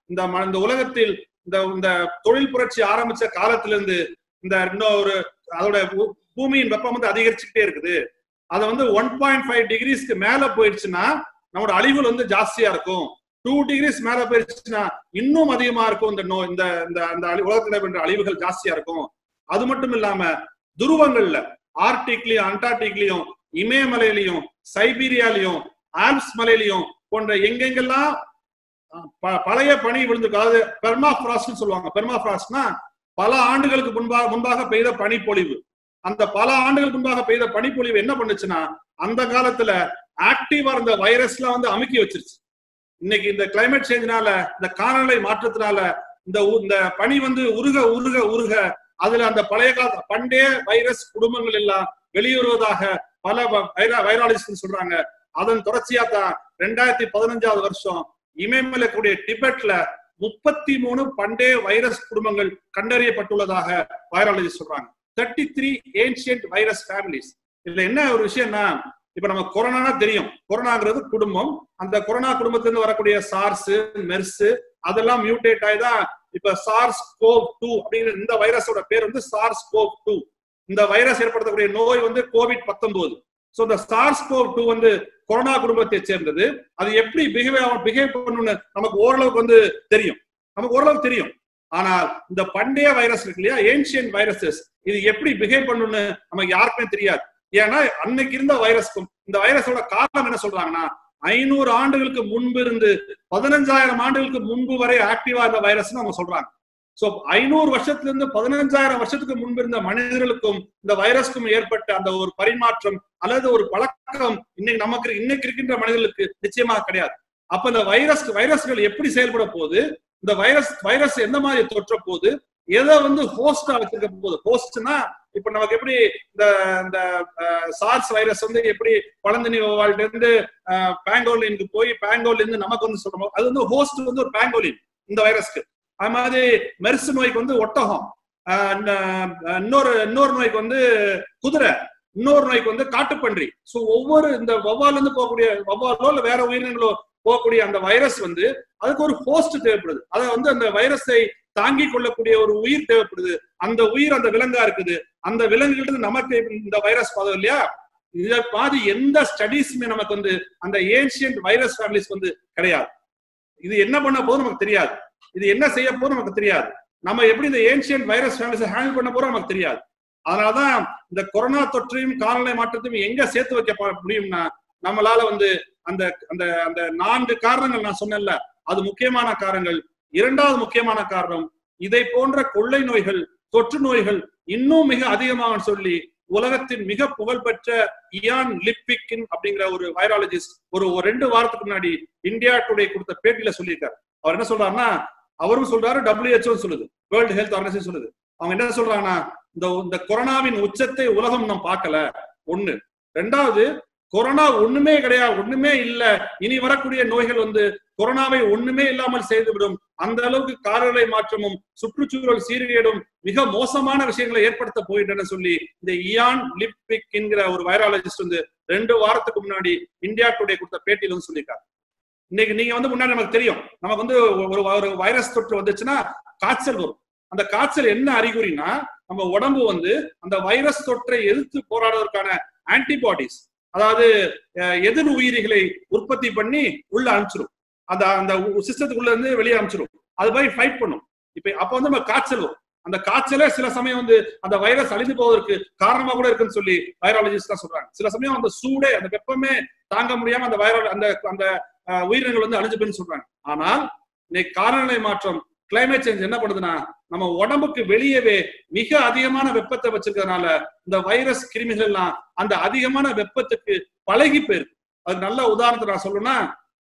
இந்த ம- இந்த உலகத்தில் இந்த இந்த தொழில் புரட்சி ஆரம்பிச்ச காலத்திலிருந்து இந்த இன்னும் ஒரு அதோட பூ- பூமியின் வெப்பம் வந்து அதிகரிச்சுக்கிட்டே இருக்குது அது வந்து ஒன் பாயிண்ட் ஃபைவ் டிகிரிஸ்க்கு மேல போயிடுச்சுன்னா நம்மளோட அழிவுகள் வந்து ஜாஸ்தியா இருக்கும் டூ டிகிரிஸ் மேல போயிடுச்சுன்னா இன்னும் அதிகமா இருக்கும் இந்த நோ இந்த இந்த அந்த அழி- உலகத்துல நடைபெற்ற அழிவுகள் ஜாஸ்தியா இருக்கும் அது மட்டும் இல்லாம துருவங்கள்ல ஆர்டிக்லயும் அண்டார்டிக்லயும் இமயமலையிலையும் சைபீரியாலையும் ஆல்ப்ஸ் மலையிலையும் போன்ற எங்கெங்கெல்லாம் அஹ், ப- பழைய பனி விழுந்திருக்கு அதாவது பெர்மாஃப்ராஸ்ட்னு சொல்லுவாங்க பெர்மாஃப்ராஸ்ட்னா பல ஆண்டுகளுக்கு முன்பாக முன்பாக பெய்த பனிப்பொழிவு அந்த பல ஆண்டுகளுக்கு முன்பாக பெய்த பனிப்பொழிவு என்ன பண்ணுச்சுன்னா அந்த காலத்துல ஆக்டிவா இருந்த வைரஸ்லாம் வந்து அமுக்கி வச்சிருச்சு இன்னைக்கு இந்த கிளைமேட் சேஞ்சினால இந்த காலநிலை மாற்றத்தினால இந்த உ- இந்த பனி வந்து உருக உருக உருக அதுல அந்த பழைய கால பண்டைய வைரஸ் குடும்பங்கள் எல்லாம் வெளியேறுவதாக பல வைராலஜிஸ்ட் சொல்றாங்க அதன் தொடர்ச்சியா தான் ரெண்டாயிரத்தி பதினஞ்சாவது வருஷம் இமயமலை கூடிய டிபெட்ல முப்பத்தி மூணு பண்டைய வைரஸ் குடும்பங்கள் கண்டறியப்பட்டுள்ளதாக வைராலஜிஸ்ட் சொல்றாங்க thirty three ancient virus families இதுல என்ன ஒரு விஷயம்னா இப்ப நம்ம கொரோனா தெரியும் கொரோனாங்கிறது குடும்பம் அந்த கொரோனா குடும்பத்துல இருந்து வரக்கூடிய சார்ஸ் மெர்ஸ் அதெல்லாம் மியூட்டேட் ஆயிதான் இப்ப சார்ஸ் கோவ் டூ அப்படிங்கிற இந்த வைரஸோட பேர் வந்து சார்ஸ் கோவ் டூ இந்த வைரஸ் ஏற்படுத்தக்கூடிய நோய் வந்து கோவிட் பத்தொன்பது சோ இந்த சார்ஸ் கோவ் டூ வந்து கொரோனா குடும்பத்தை சேர்ந்தது அது எப்படி பிஹேவ் பிஹேவ் பண்ணணும்னு நமக்கு ஓரளவுக்கு வந்து தெரியும் நமக்கு ஓரளவுக்கு தெரியும் ஆனால் இந்த பண்டைய வைரஸ் இருக்கு இல்லையா ஏன்சியன் வைரஸஸ் இது எப்படி பிஹேவ் பண்ணணும்னு நமக்கு யாருக்குமே தெரியாது ஏன்னா அன்னைக்கு இருந்த வைரஸ்க்கும் இந்த வைரஸோட காரணம் என்ன சொல்றாங்கன்னா ஐநூறு ஆண்டுகளுக்கு முன்பு இருந்து பதினஞ்சாயிரம் ஆண்டுகளுக்கு முன்பு வரை ஆக்டிவா இருந்த வைரஸ்னு அவங்க சொல்றாங்க சோ ஐநூறு வருஷத்துல இருந்து பதினஞ்சாயிரம் வருஷத்துக்கு முன்பு இருந்த மனிதர்களுக்கும் இந்த வைரஸ்க்கும் ஏற்பட்ட அந்த ஒரு பரிமாற்றம் அல்லது ஒரு பழக்கம் இன்னைக்கு நமக்கு இன்னைக்கு இருக்கின்ற மனிதர்களுக்கு நிச்சயமாக கிடையாது அப்ப இந்த வைரஸ் வைரஸ்கள் எப்படி செயல்பட போகுது இந்த வைரஸ் வைரஸ் எந்த மாதிரி தொற்ற போகுது எதை வந்து ஹோஸ்டா வச்சிருக்க போகுது ஹோஸ்ட்னா இப்ப நமக்கு எப்படி இந்த இந்த சார்ஸ் வைரஸ் வந்து எப்படி பழந்தினி வாழ்கிட்ட இருந்து பேங்கோலினுக்கு போய் பேங்கோலின் இருந்து நமக்கு வந்து சொல்றோம் அது வந்து ஹோஸ்ட் வந்து ஒரு பேங்கோலின் இந்த வைரஸ்க்கு அது மாதிரி மெர்ஸ் நோய்க்கு வந்து ஒட்டகம் ஆஹ் இந்த- இன்னொரு இன்னொரு நோய்க்கு வந்து குதிரை இன்னொரு நோய்க்கு வந்து காட்டுப்பன்றி சோ ஒவ்வொரு இந்த வவ்வால இருந்து போகக்கூடிய வவ்வாலோ இல்ல வேற உயிரினங்களோ போகக்கூடிய அந்த வைரஸ் வந்து அதுக்கு ஒரு ஹோஸ்ட் தேவைப்படுது அதை வந்து அந்த வைரஸை தாங்கிக் கொள்ளக்கூடிய ஒரு உயிர் தேவைப்படுது அந்த உயிர் அந்த விலங்கா இருக்குது அந்த விலங்குகிட்ட நமக்கு இந்த வைரஸ் பார்த்தோம் இல்லையா இத மாதிரி எந்த ஸ்டடீஸுமே நமக்கு வந்து அந்த ஏன்சியன்ட் வைரஸ் ஃபேமிலிஸ் வந்து கிடையாது இது என்ன பண்ண போதும் நமக்கு தெரியாது இது என்ன செய்ய போதும் நமக்கு தெரியாது நம்ம எப்படி இந்த ஏன்சியன்ட் வைரஸ் ஃபேமிலிஸ் ஹேண்டில் பண்ண போறோம் நமக்கு தெரியாது அதனாலதான் இந்த கொரோனா தொற்றையும் காலநிலை மாற்றத்தையும் எங்க சேர்த்து வைக்க ப- முடியும்னா நம்மளால வந்து அந்த அந்த அந்த நான்கு காரணங்கள் நான் சொன்னேன்ல அது முக்கியமான காரணங்கள் இரண்டாவது முக்கியமான காரணம் இதை போன்ற கொள்ளை நோய்கள் தொற்று நோய்கள் இன்னும் மிக அதிகமாக சொல்லி உலகத்தின் மிக புகழ்பெற்ற இயான் லிப்பிக்கின் அப்படிங்கிற ஒரு வைராலஜிஸ்ட் ஒரு ஒரு ரெண்டு வாரத்துக்கு முன்னாடி இந்தியா டுடே கொடுத்த பேட்டியில சொல்லியிருக்காரு அவர் என்ன சொல்றாருன்னா அவரும் சொல்றாரு WHO சொல்லுது வேர்ல்டு ஹெல்த் ஆர்கனைசேஷன் சொல்லுது அவங்க என்ன சொல்றாங்கன்னா இந்த இந்த கொரோனாவின் உச்சத்தை உலகம் இன்னும் பார்க்கல ஒண்ணு ரெண்டாவது கொரோனா ஒண்ணுமே கிடையாது ஒண்ணுமே இல்ல இனி வரக்கூடிய நோய்கள் வந்து கொரோனாவை ஒண்ணுமே இல்லாமல் செய்துவிடும் அந்த அளவுக்கு காலநிலை மாற்றமும் சுற்றுச்சூழல் சீர்கேடும் மிக மோசமான விஷயங்களை ஏற்படுத்த போயிட்டன சொல்லி இந்த இயான் லிப்பிக் என்கிற ஒரு வைராலஜிஸ்ட் வந்து ரெண்டு வாரத்துக்கு முன்னாடி இந்தியா டுடே கொடுத்த பேட்டியில வந்து சொல்லியிருக்காரு இன்னைக்கு நீங்க வந்து முன்னாடி நமக்கு தெரியும் நமக்கு வந்து ஒரு ஒரு வைரஸ் தொற்று வந்துச்சுன்னா காய்ச்சல் வரும் அந்த காய்ச்சல் என்ன அறிகுறினா நம்ம உடம்பு வந்து அந்த வைரஸ் தொற்றை எதிர்த்து போராடுவதற்கான ஆன்டிபாடிஸ் அதாவது அஹ், எதிர் உயிரிகளை உற்பத்தி பண்ணி உள்ள அனுப்பிச்சிடும் அந்த அந்த சிஸ்டத்துக்குள்ள இருந்து வெளியே அனுப்பிச்சிடும் அது மாதிரி ஃபைட் பண்ணும் இப்ப அப்ப வந்து நம்ம காய்ச்சல் வரும் அந்த காய்ச்சலே சில சமயம் வந்து அந்த வைரஸ் அழிந்து போவதற்கு காரணமா கூட இருக்குன்னு சொல்லி வைராலஜிஸ்ட் தான் சொல்றாங்க சில சமயம் அந்த சூடே அந்த வெப்பமே தாங்க முடியாம அந்த வைரல் அந்த அந்த அஹ், உயிரினங்கள் வந்து அழிஞ்சு போயின்னு சொல்றாங்க ஆனால் இன்னைக்கு காலநிலை மாற்றம் கிளைமேட் சேஞ்ச் என்ன பண்ணுதுன்னா நம்ம உடம்புக்கு வெளியவே மிக அதிகமான வெப்பத்தை வச்சிருக்கிறதுனால இந்த வைரஸ் கிருமிகள் எல்லாம் அந்த அதிகமான வெப்பத்துக்கு பழகி போயிருக்கு அதுக்கு நல்ல உதாரணத்தை நான் சொல்லணும்னா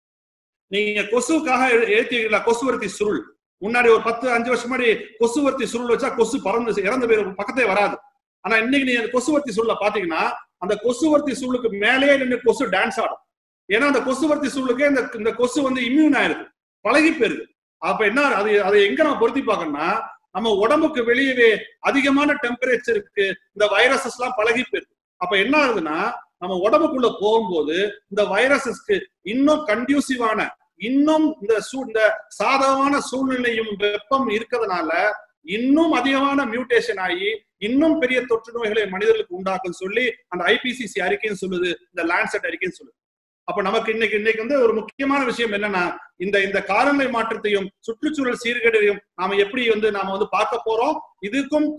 நீங்க கொசுக்காக ஏத்திக்கிறீங்களா கொசுவர்த்தி சுருள் முன்னாடி ஒரு பத்து அஞ்சு வருஷம் முன்னாடி கொசுவர்த்தி சுருள் வச்சா கொசு பறந்து இறந்து போயிரும் பக்கத்தே வராது ஆனா இன்னைக்கு நீங்க அந்த கொசுவர்த்தி சுருளை பாத்தீங்கன்னா அந்த கொசுவர்த்தி சுருளுக்கு மேலேயே நின்று கொசு டான்ஸ் ஆடும் ஏன்னா அந்த கொசுவர்த்தி சுருளுக்கே இந்த இந்த கொசு வந்து இம்யூன் ஆயிருது பழகி போயிருது அப்ப என்ன அது அதை எங்க நம்ம பொருத்தி பார்க்கணும்னா நம்ம உடம்புக்கு வெளியவே அதிகமான டெம்பரேச்சருக்கு இந்த வைரஸஸ் எல்லாம் பழகி போயிருது அப்ப என்ன ஆகுதுன்னா நம்ம உடம்புக்குள்ள போகும்போது இந்த வைரஸஸ்க்கு இன்னும் கண்டியூசிவான இன்னும் இந்த சூ இந்த சாதகமான சூழ்நிலையும் வெப்பம் இருக்கிறதுனால இன்னும் அதிகமான மியூட்டேஷன் ஆகி இன்னும் பெரிய தொற்று நோய்களை மனிதர்களுக்கு உண்டாக்கும் சொல்லி அந்த ஐபிசிசி அறிக்கையும் சொல்லுது இந்த லேண்ட்செட் அறிக்கையும் சொல்லுது அப்ப நமக்கு இன்னைக்கு இன்னைக்கு வந்து ஒரு முக்கியமான விஷயம் என்னன்னா இந்த இந்த காலநிலை மாற்றத்தையும் சுற்றுச்சூழல் சீர்கேடையும் நாம எப்படி வந்து நாம வந்து பார்க்க போறோம் இதுக்கும்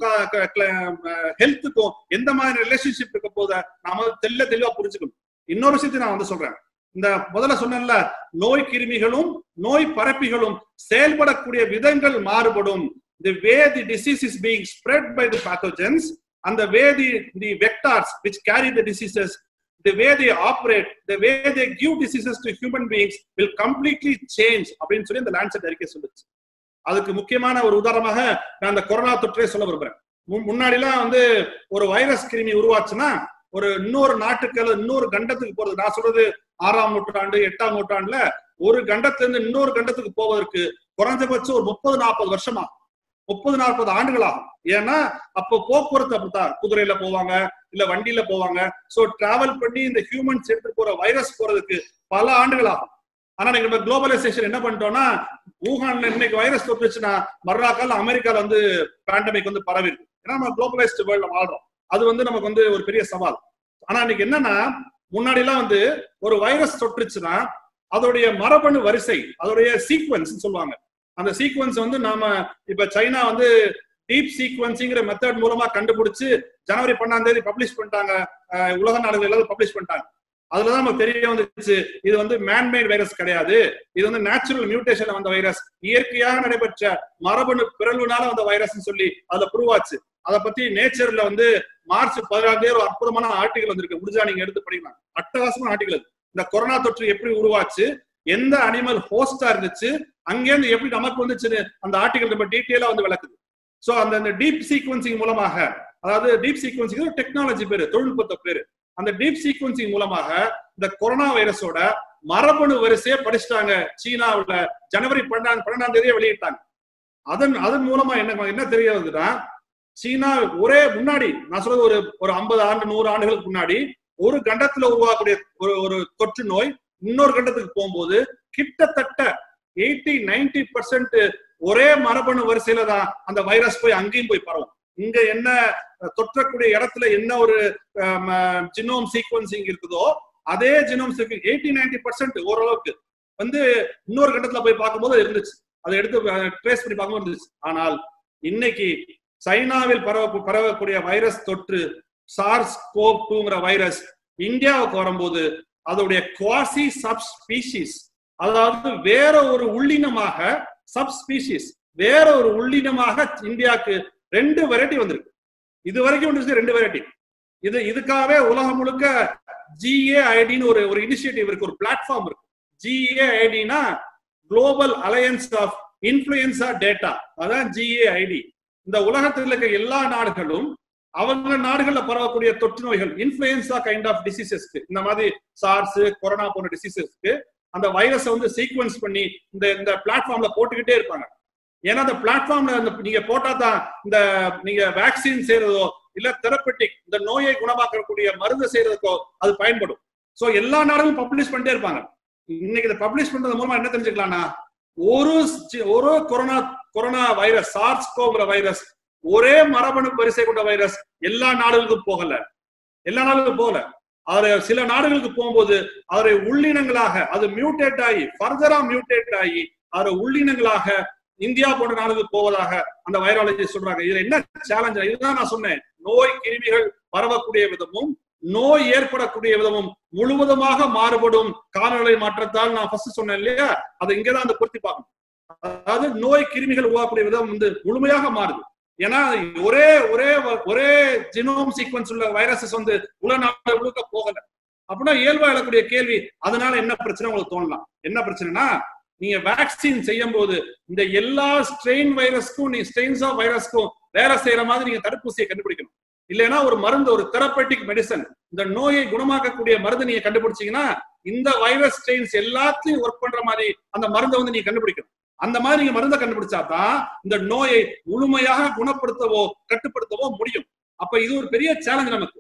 ஹெல்த்துக்கும் எந்த மாதிரி ரிலேஷன்ஷிப் இருக்க போத நாம தெல்ல தெளிவா புரிஞ்சுக்கணும் இன்னொரு விஷயத்தை நான் வந்து சொல்றேன் இந்த முதல்ல சொன்னேன்ல நோய் கிருமிகளும் நோய் பரப்பிகளும் செயல்படக்கூடிய விதங்கள் மாறுபடும் the way the disease is being spread by the pathogens and the way the, the vectors which carry the diseases the way they operate the way they give diseases to human beings will completely change அப்படின்னு சொல்லி இந்த லான்செட் அறிக்கை சொல்லுச்சு அதுக்கு முக்கியமான ஒரு உதாரணமாக நான் இந்த கொரோனா தொற்றை சொல்ல விரும்புறேன் முன்னாடிலாம் வந்து ஒரு வைரஸ் கிருமி உருவாச்சுன்னா ஒரு இன்னொரு நாட்டுக்கு அல்லது இன்னொரு கண்டத்துக்கு போறது நான் சொல்றது ஆறாம் நூற்றாண்டு எட்டாம் நூற்றாண்டுல ஒரு கண்டத்துல இருந்து இன்னொரு கண்டத்துக்கு போவதற்கு குறைஞ்சபட்சம் ஒரு முப்பது நாற்பது வருஷமா முப்பது நாற்பது ஆண்டுகள் ஆகும் ஏன்னா அப்போ போக்குவரத்து அப்படித்தான் குதிரையில போவாங்க இல்ல வண்டியில போவாங்க சோ டிராவல் பண்ணி இந்த ஹியூமன்ஸ் எடுத்து போற வைரஸ் போறதுக்கு பல ஆண்டுகள் ஆகும் ஆனா நீங்க நம்ம குளோபலைசேஷன் என்ன பண்ணிட்டோம்னா ஊகான்ல இன்னைக்கு வைரஸ் தொட்டுச்சுன்னா மறுநாள் அமெரிக்கால வந்து பேண்டமிக் வந்து பரவி இருக்கு ஏன்னா நம்ம குளோபலைஸ்டு வேர்ல்ட்ல வாழ்றோம் அது வந்து நமக்கு வந்து ஒரு பெரிய சவால் ஆனா இன்னைக்கு என்னன்னா முன்னாடி எல்லாம் வந்து ஒரு வைரஸ் தொற்றுச்சுன்னா அதோடைய மரபணு வரிசை அதோடைய சீக்வன்ஸ் சொல்லுவாங்க அந்த சீக்வன்ஸ் வந்து நாம இப்ப சைனா வந்து டீப் சீக்வன்சிங்கிற மெத்தட் மூலமா கண்டுபிடிச்சு ஜனவரி பன்னெண்டாம் தேதி பப்ளிஷ் பண்ணிட்டாங்க உலக நாடுகள் எல்லாரும் பப்ளிஷ் பண்ணிட்டாங்க அதுலதான் நமக்கு தெரிய வந்துச்சு இது வந்து மேன்மேட் வைரஸ் கிடையாது இது வந்து நேச்சுரல் மியூட்டேஷன்ல வந்த வைரஸ் இயற்கையாக நடைபெற்ற மரபணு பிறழ்வுனால வந்த வைரஸ் சொல்லி அதுல ப்ரூவ் ஆச்சு அதை பத்தி நேச்சர்ல வந்து மார்ச் பதினாறு தேதி ஒரு அற்புதமான ஆர்டிகல் வந்திருக்கு முடிஞ்சா நீங்க எடுத்து படிக்கலாம் அட்டகாசமான ஆர்டிகல் இந்த கொரோனா தொற்று எப்படி உருவாச்சு எந்த அனிமல் ஹோஸ்டா இருந்துச்சு அங்கேருந்து எப்படி நமக்கு வந்துச்சுன்னு அந்த ஆர்டிகல் ரொம்ப டீட்டெயிலா வந்து விளக்குது சோ அந்த அந்த டீப் சீக்வன்சிங் மூலமாக அதாவது டீப் சீக்வன்சிங் டெக்னாலஜி பேரு தொழில்நுட்பத்தை பேரு அந்த டீப் சீக்வன்சிங் மூலமாக இந்த கொரோனா வைரஸோட மரபணு வரிசையை படிச்சுட்டாங்க சீனாவுல ஜனவரி பன்னெண்டாம் பன்னெண்டாம் தேதியே வெளியிட்டாங்க அதன் அதன் மூலமா என்ன என்ன தெரிய வருதுன்னா சீனா ஒரே முன்னாடி நான் சொல்றது ஒரு ஒரு ஐம்பது ஆண்டு நூறு ஆண்டுகளுக்கு முன்னாடி ஒரு கண்டத்துல உருவாக்கக்கூடிய ஒரு ஒரு தொற்று நோய் இன்னொரு கண்டத்துக்கு போகும்போது கிட்டத்தட்ட எயிட்டி நைன்டி பர்சன்ட் ஒரே மரபணு வரிசையில தான் அந்த வைரஸ் போய் அங்கேயும் போய் பரவும் இங்க என்ன தொற்றக்கூடிய இடத்துல என்ன ஒரு ஜினோம் சீக்வன்சிங் இருக்குதோ அதே ஜினோம் எயிட்டி நைன்டி பர்சன்ட் ஓரளவுக்கு வந்து இன்னொரு கண்டத்துல போய் பார்க்கும்போது இருந்துச்சு அதை எடுத்து ட்ரேஸ் பண்ணி பார்க்கும்போது இருந்துச்சு ஆனால் இன்னைக்கு சைனாவில் பரவ பரவக்கூடிய வைரஸ் தொற்று சார்ஸ் கோப் டூங்கிற வைரஸ் இந்தியாவுக்கு வரும்போது அதோடைய குவாசி சப் ஸ்பீசிஸ் அதாவது வேற ஒரு உள்ளினமாக சப் ஸ்பீசிஸ் வேற ஒரு உள்ளினமாக இந்தியாவுக்கு ரெண்டு வெரைட்டி வந்திருக்கு இது வரைக்கும் வந்துச்சு ரெண்டு வெரைட்டி இது இதுக்காகவே உலகம் முழுக்க ஜிஏஐடின்னு ஒரு ஒரு இனிஷியேட்டிவ் இருக்கு ஒரு பிளாட்ஃபார்ம் இருக்கு ஜிஏஐடினா global alliance of influenza data அதான் ஜிஏஐடி இந்த உலகத்தில் இருக்க எல்லா நாடுகளும் அவங்க நாடுகள்ல பரவக்கூடிய தொற்று நோய்கள் இன்ஃபுளுன்சா கைண்ட் ஆஃப் டிசீசஸ்க்கு இந்த மாதிரி சார்ஸ் கொரோனா போன்ற டிசீசஸ்க்கு அந்த வைரஸை வந்து சீக்வன்ஸ் பண்ணி இந்த இந்த பிளாட்ஃபார்ம்ல போட்டுக்கிட்டே இருப்பாங்க ஏன்னா அந்த பிளாட்ஃபார்ம்ல அந்த நீங்க போட்டா தான் இந்த நீங்க வேக்சின் செய்யறதோ இல்ல தெரப்பட்டிக் இந்த நோயை குணமாக்கக்கூடிய மருந்து செய்யறதுக்கோ அது பயன்படும் சோ எல்லா நாடுகளும் பப்ளிஷ் பண்ணிட்டே இருப்பாங்க இன்னைக்கு இதை பப்ளிஷ் பண்றது மூலமா என்ன தெரிஞ்சுக்கலாம்னா ஒரு ஒரு கொரோனா கொரோனா வைரஸ் சார்ஸ் கோங்கிற வைரஸ் ஒரே மரபணு வரிசை கொண்ட வைரஸ் எல்லா நாடுகளுக்கும் போகல எல்லா நாடுகளுக்கும் போகல அது சில நாடுகளுக்கு போகும்போது அவரை உள்ளினங்களாக அது மியூட்டேட் ஆகி ஃபர்தரா மியூட்டேட் ஆகி அவரை உள்ளினங்களாக இந்தியா போன்ற நாடுகளுக்கு போவதாக அந்த வைராலஜி சொல்றாங்க இதுல என்ன சேலஞ்ச் இதுதான் நான் சொன்னேன் நோய் கிருமிகள் பரவக்கூடிய விதமும் நோய் ஏற்படக்கூடிய விதமும் முழுவதுமாக மாறுபடும் காலநிலை மாற்றத்தால் நான் ஃபர்ஸ்ட் சொன்னேன் இல்லையா அதை இங்கதான் அந்த பொருத்தி பார்க்கணும் அதாவது நோய் கிருமிகள் உருவாக்கக்கூடிய விதம் வந்து முழுமையாக மாறுது ஏன்னா ஒரே ஒரே ஒரே ஜினோம் சீக்வன்ஸ் உள்ள வைரஸஸ் வந்து உலக நாடு முழுக்க போகல அப்படின்னா இயல்பா எழக்கூடிய கேள்வி அதனால என்ன பிரச்சனை உங்களுக்கு தோணலாம் என்ன பிரச்சனைனா நீங்க வேக்சின் செய்யும் போது இந்த எல்லா ஸ்ட்ரெயின் வைரஸ்க்கும் நீ ஸ்ட்ரெயின்ஸ் ஆஃப் வைரஸ்க்கும் வேலை செய்யற மாதிரி நீங்க தடுப்பூசியை கண்டுபிடிக்கணும் இல்லைன்னா ஒரு மருந்து ஒரு தெரப்பட்டிக் மெடிசன் இந்த நோயை குணமாக்கக்கூடிய மருந்து நீங்க கண்டுபிடிச்சீங்கன்னா இந்த வைரஸ் ஸ்ட்ரெயின்ஸ் எல்லாத்தையும் ஒர்க் பண்ற மாதிரி அந்த மருந்தை வந்து நீங்க கண்டுபிடிக்கணும் அந்த மாதிரி நீங்க மருந்தை கண்டுபிடிச்சா தான் இந்த நோயை முழுமையாக குணப்படுத்தவோ கட்டுப்படுத்தவோ முடியும் அப்ப இது ஒரு பெரிய சேலஞ்ச் நமக்கு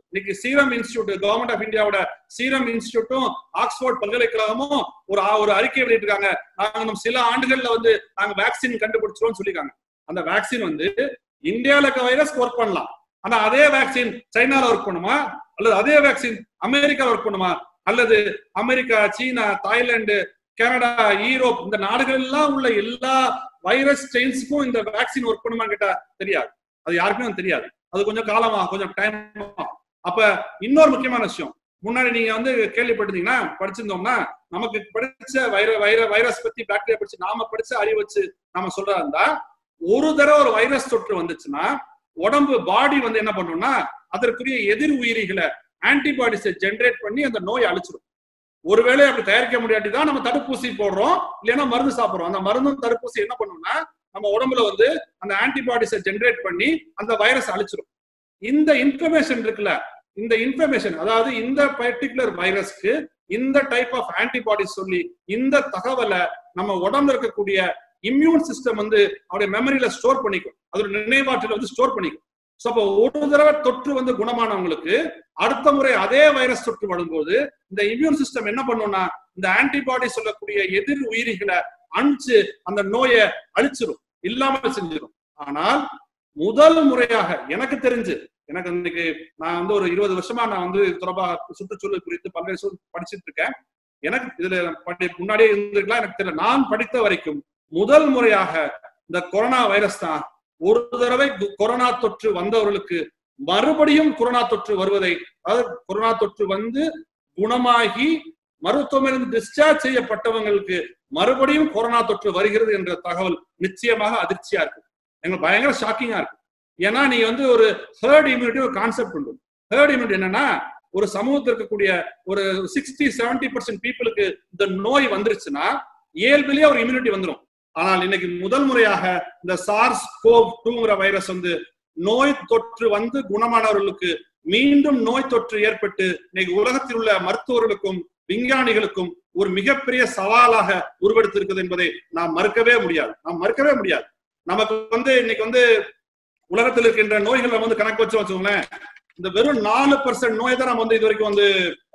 இன்னைக்கு சீரம் இன்ஸ்டியூட் கவர்மெண்ட் ஆஃப் இந்தியாவோட சீரம் இன்ஸ்டியூட்டும் ஆக்ஸ்போர்ட் பல்கலைக்கழகமும் ஒரு ஒரு அறிக்கை வெளியிட்டிருக்காங்க நாங்க நம்ம சில ஆண்டுகள்ல வந்து நாங்க வேக்சின் கண்டுபிடிச்சிருவோம் சொல்லியிருக்காங்க அந்த வேக்சின் வந்து இந்தியால இருக்க வைரஸ் ஒர்க் பண்ணலாம் ஆனா அதே வேக்சின் சைனால ஒர்க் பண்ணுமா அல்லது அதே வேக்சின் அமெரிக்கால ஒர்க் பண்ணுமா அல்லது America China Thailand Canada Europe இந்த நாடுகள் எல்லாம் உள்ள எல்லா வைரஸ் ஸ்ட்ரெயின்ஸுக்கும் இந்த வேக்சின் ஒர்க் பண்ணுமான்னு கேட்டா தெரியாது அது யாருக்குமே தெரியாது அது கொஞ்சம் காலமா கொஞ்சம் டைம் அப்ப இன்னொரு முக்கியமான விஷயம் முன்னாடி நீங்க வந்து கேள்விப்பட்டிருந்தீங்கன்னா படிச்சிருந்தோம்னா நமக்கு படிச்ச வைர வைர வைரஸ் பத்தி பாக்டீரியா படிச்சு நாம படிச்ச அறிவு வச்சு நாம சொல்றதா இருந்தா ஒரு தடவை ஒரு வைரஸ் தொற்று வந்துச்சுன்னா உடம்பு பாடி வந்து என்ன பண்ணும்னா அதற்குரிய எதிர் உயிரிகளை ஆன்டிபாடிஸை ஜென்ரேட் பண்ணி அந்த நோயை அழிச்சிடும் ஒருவேளை அப்படி தயாரிக்க முடியாட்டி தான் நம்ம தடுப்பூசி போடுறோம் இல்லைன்னா மருந்து சாப்பிடுறோம் அந்த மருந்தும் தடுப்பூசி என்ன பண்ணும்னா நம்ம உடம்புல வந்து அந்த ஆன்டிபாடிஸை ஜென்ரேட் பண்ணி அந்த வைரஸ் அழிச்சிடும் இந்த இன்ஃபர்மேஷன் இருக்குல்ல இந்த இன்ஃபர்மேஷன் அதாவது இந்த பர்டிகுலர் வைரஸ்க்கு இந்த டைப் ஆஃப் ஆன்டிபாடிஸ் சொல்லி இந்த தகவலை நம்ம உடம்புல இருக்கக்கூடிய இம்யூன் சிஸ்டம் வந்து அவருடைய மெமரியில ஸ்டோர் பண்ணிக்கும் அதோட நினைவாற்றல வந்து ஸ்டோர் பண்ணிக்கும் ஸோ அப்போ ஒரு தடவை தொற்று வந்து குணமானவங்களுக்கு அடுத்த முறை அதே வைரஸ் தொற்று வரும்போது இந்த இம்யூன் சிஸ்டம் என்ன பண்ணும்னா இந்த ஆன்டிபாடி சொல்லக்கூடிய எதிர் உயிரிகளை அணிச்சு அந்த நோயை அழிச்சிரும் இல்லாமல் செஞ்சிடும் ஆனால் முதல் முறையாக எனக்கு தெரிஞ்சு எனக்கு இன்னைக்கு நான் வந்து ஒரு இருபது வருஷமா நான் வந்து தொடர்பாக சுற்றுச்சூழல் குறித்து பல்வேறு படிச்சுட்டு இருக்கேன் எனக்கு இதுல படி முன்னாடியே இருந்திருக்கலாம் எனக்கு தெரியல நான் படித்த வரைக்கும் முதல் முறையாக இந்த கொரோனா வைரஸ் தான் ஒரு தடவை கொரோனா தொற்று வந்தவர்களுக்கு மறுபடியும் கொரோனா தொற்று வருவதை அதாவது கொரோனா தொற்று வந்து குணமாகி மருத்துவமனையில் டிஸ்சார்ஜ் செய்யப்பட்டவங்களுக்கு மறுபடியும் கொரோனா தொற்று வருகிறது என்ற தகவல் நிச்சயமாக அதிர்ச்சியா இருக்கு எங்களுக்கு பயங்கர ஷாக்கிங்கா இருக்கு ஏன்னா நீ வந்து ஒரு ஹேர்ட் இம்யூனிட்டி ஒரு கான்செப்ட் உண்டு ஹேர்ட் இம்யூனிட்டி என்னன்னா ஒரு சமூகத்தில் இருக்கக்கூடிய ஒரு சிக்ஸ்டி செவன்டி பர்சன்ட் பீப்புளுக்கு இந்த நோய் வந்துருச்சுன்னா இயல்பிலேயே ஒரு இம்யூனிட்டி வந்துடும் ஆனால் இன்னைக்கு முதல் முறையாக இந்த சார்ஸ் கோவ் டூங்கிற வைரஸ் வந்து நோய் தொற்று வந்து குணமானவர்களுக்கு மீண்டும் நோய் தொற்று ஏற்பட்டு இன்னைக்கு உலகத்தில் உள்ள மருத்துவர்களுக்கும் விஞ்ஞானிகளுக்கும் ஒரு மிகப்பெரிய சவாலாக உருவெடுத்திருக்குது என்பதை நாம் மறுக்கவே முடியாது நாம் மறுக்கவே முடியாது நமக்கு வந்து இன்னைக்கு வந்து உலகத்தில் இருக்கின்ற நோய்களை வந்து கணக்கு வச்சு வச்சுக்கோங்களேன் இந்த வெறும் நாலு பர்சன்ட் நோய் தான் நம்ம வந்து இது வரைக்கும் வந்து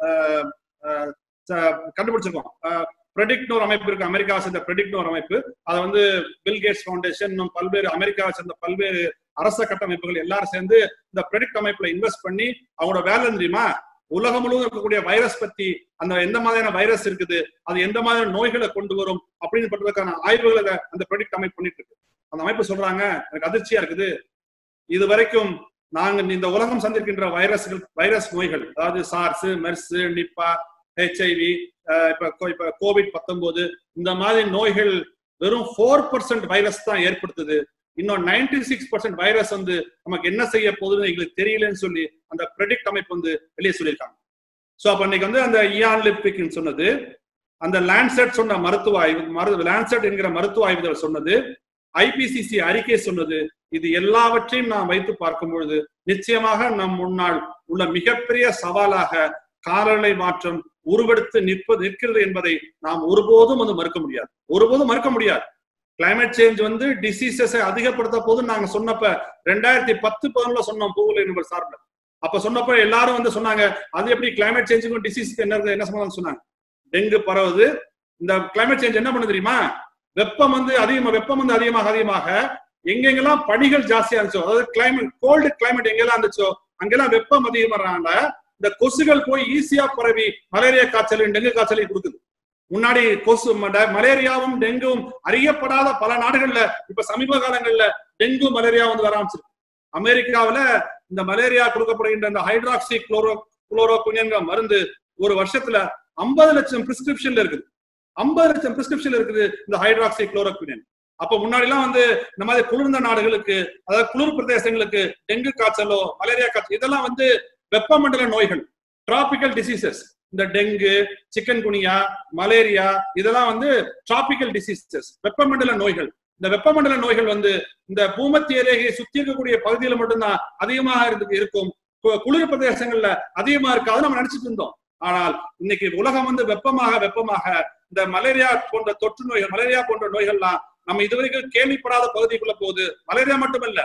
கண்டுபிடிச்சிருக்கோம் ப்ரெடிக்ட் ஒரு அமைப்பு இருக்கு அமெரிக்காவை சேர்ந்த ப்ரெடிக்ட் ஒரு அமைப்பு அதை வந்து பில்கேட்ஸ் ஃபவுண்டேஷன் பல்வேறு அமெரிக்காவை சேர்ந்த பல்வேறு அரச கட்டமைப்புகள் எல்லாரும் சேர்ந்து இந்த ப்ரெடிக்ட் அமைப்புல இன்வெஸ்ட் பண்ணி அவங்களோட வேலை தெரியுமா உலகம் முழுவதும் இருக்கக்கூடிய வைரஸ் பத்தி அந்த எந்த மாதிரியான வைரஸ் இருக்குது அது எந்த மாதிரியான நோய்களை கொண்டு வரும் அப்படின்னு பண்றதுக்கான ஆய்வுகளை அந்த ப்ரெடிக்ட் அமைப்பு பண்ணிட்டு இருக்கு அந்த அமைப்பு சொல்றாங்க எனக்கு அதிர்ச்சியா இருக்குது இது வரைக்கும் நாங்க இந்த உலகம் சந்திக்கின்ற வைரஸ்கள் வைரஸ் நோய்கள் அதாவது சார்ஸ் மெர்ஸ் நிப்பா ஹெச்ஐவி இப்ப இப்ப கோவிட் பத்தொன்பது இந்த மாதிரி நோய்கள் வெறும் ஃபோர் பர்சன்ட் வைரஸ் தான் ஏற்படுத்துது இன்னும் நைன்டி சிக்ஸ் பர்சன்ட் வைரஸ் வந்து நமக்கு என்ன செய்ய போகுதுன்னு எங்களுக்கு தெரியலன்னு சொல்லி அந்த ப்ரெடிக்ட் அமைப்பு வந்து வெளியே சொல்லியிருக்காங்க ஸோ அப்ப இன்னைக்கு வந்து அந்த இயான் லிப்பிக்னு சொன்னது அந்த லேண்ட்செட் சொன்ன மருத்துவ ஆய்வு மரு லேண்ட்செட் என்கிற மருத்துவ ஆய்வுகள் சொன்னது ஐபிசிசி அறிக்கை சொன்னது இது எல்லாவற்றையும் நாம் வைத்து பார்க்கும் பொழுது நிச்சயமாக நம் முன்னால் உள்ள மிகப்பெரிய சவாலாக காலநிலை மாற்றம் உருவெடுத்து நிற்பது நிற்கிறது என்பதை நாம் ஒருபோதும் வந்து மறுக்க முடியாது ஒருபோதும் மறுக்க முடியாது கிளைமேட் சேஞ்ச் வந்து டிசீசஸை அதிகப்படுத்த போதும் நாங்க சொன்னப்ப ரெண்டாயிரத்தி பத்து பதினொன்றுல சொன்னோம் பூவுல என்பது சார்பில் அப்ப சொன்னப்ப எல்லாரும் வந்து சொன்னாங்க அது எப்படி கிளைமேட் சேஞ்சுக்கும் டிசீஸ்க்கு என்ன என்ன சம்பந்தம் சொன்னாங்க டெங்கு பரவுது இந்த கிளைமேட் சேஞ்ச் என்ன பண்ணு தெரியுமா வெப்பம் வந்து அதிகமா வெப்பம் வந்து அதிகமாக அதிகமாக எங்கெங்கெல்லாம் பனிகள் ஜாஸ்தியா இருந்துச்சோ அதாவது கிளைமேட் கோல்டு கிளைமேட் எங்கெல்லாம் இருந்துச்சோ அங்கெல்லாம் வெப்பம் அதிகமாகறனால இந்த கொசுகள் போய் ஈஸியா பரவி மலேரியா காய்ச்சல் டெங்கு காய்ச்சலையும் கொடுக்குது முன்னாடி கொசு மலேரியாவும் டெங்குவும் அறியப்படாத பல நாடுகள்ல இப்ப சமீப காலங்கள்ல டெங்கு மலேரியா வந்து வர ஆரம்பிச்சிருக்கு அமெரிக்காவில இந்த மலேரியா கொடுக்கப்படுகின்ற இந்த ஹைட்ராக்சி குளோரோ குளோரோகுனியன்ற மருந்து ஒரு வருஷத்துல ஐம்பது லட்சம் பிரிஸ்கிரிப்ஷன்ல இருக்குது ஐம்பது லட்சம் பிரிஸ்கிரிப்ஷன் இருக்குது இந்த ஹைட்ராக்சி குளோரோகுனியன் அப்ப முன்னாடி எல்லாம் வந்து இந்த மாதிரி குளிர்ந்த நாடுகளுக்கு அதாவது குளிர் பிரதேசங்களுக்கு டெங்கு காய்ச்சலோ மலேரியா காய்ச்சல் இதெல்லாம் வந்து வெப்பமண்டல நோய்கள் டிராபிக்கல் டிசீசஸ் இந்த டெங்கு சிக்கன் குனியா மலேரியா இதெல்லாம் வந்து டிராபிக்கல் டிசீசஸ் வெப்பமண்டல நோய்கள் இந்த வெப்பமண்டல நோய்கள் வந்து இந்த பூமத்திய ரேகையை சுத்தி இருக்கக்கூடிய பகுதியில மட்டும்தான் அதிகமாக இருந்து இருக்கும் குளிர் பிரதேசங்கள்ல அதிகமா இருக்காது நம்ம நினைச்சிட்டு இருந்தோம் ஆனால் இன்னைக்கு உலகம் வந்து வெப்பமாக வெப்பமாக இந்த மலேரியா போன்ற தொற்று நோய்கள் மலேரியா போன்ற நோய்கள்லாம் நம்ம இதுவரைக்கும் கேள்விப்படாத பகுதிக்குள்ள போகுது மலேரியா மட்டுமல்ல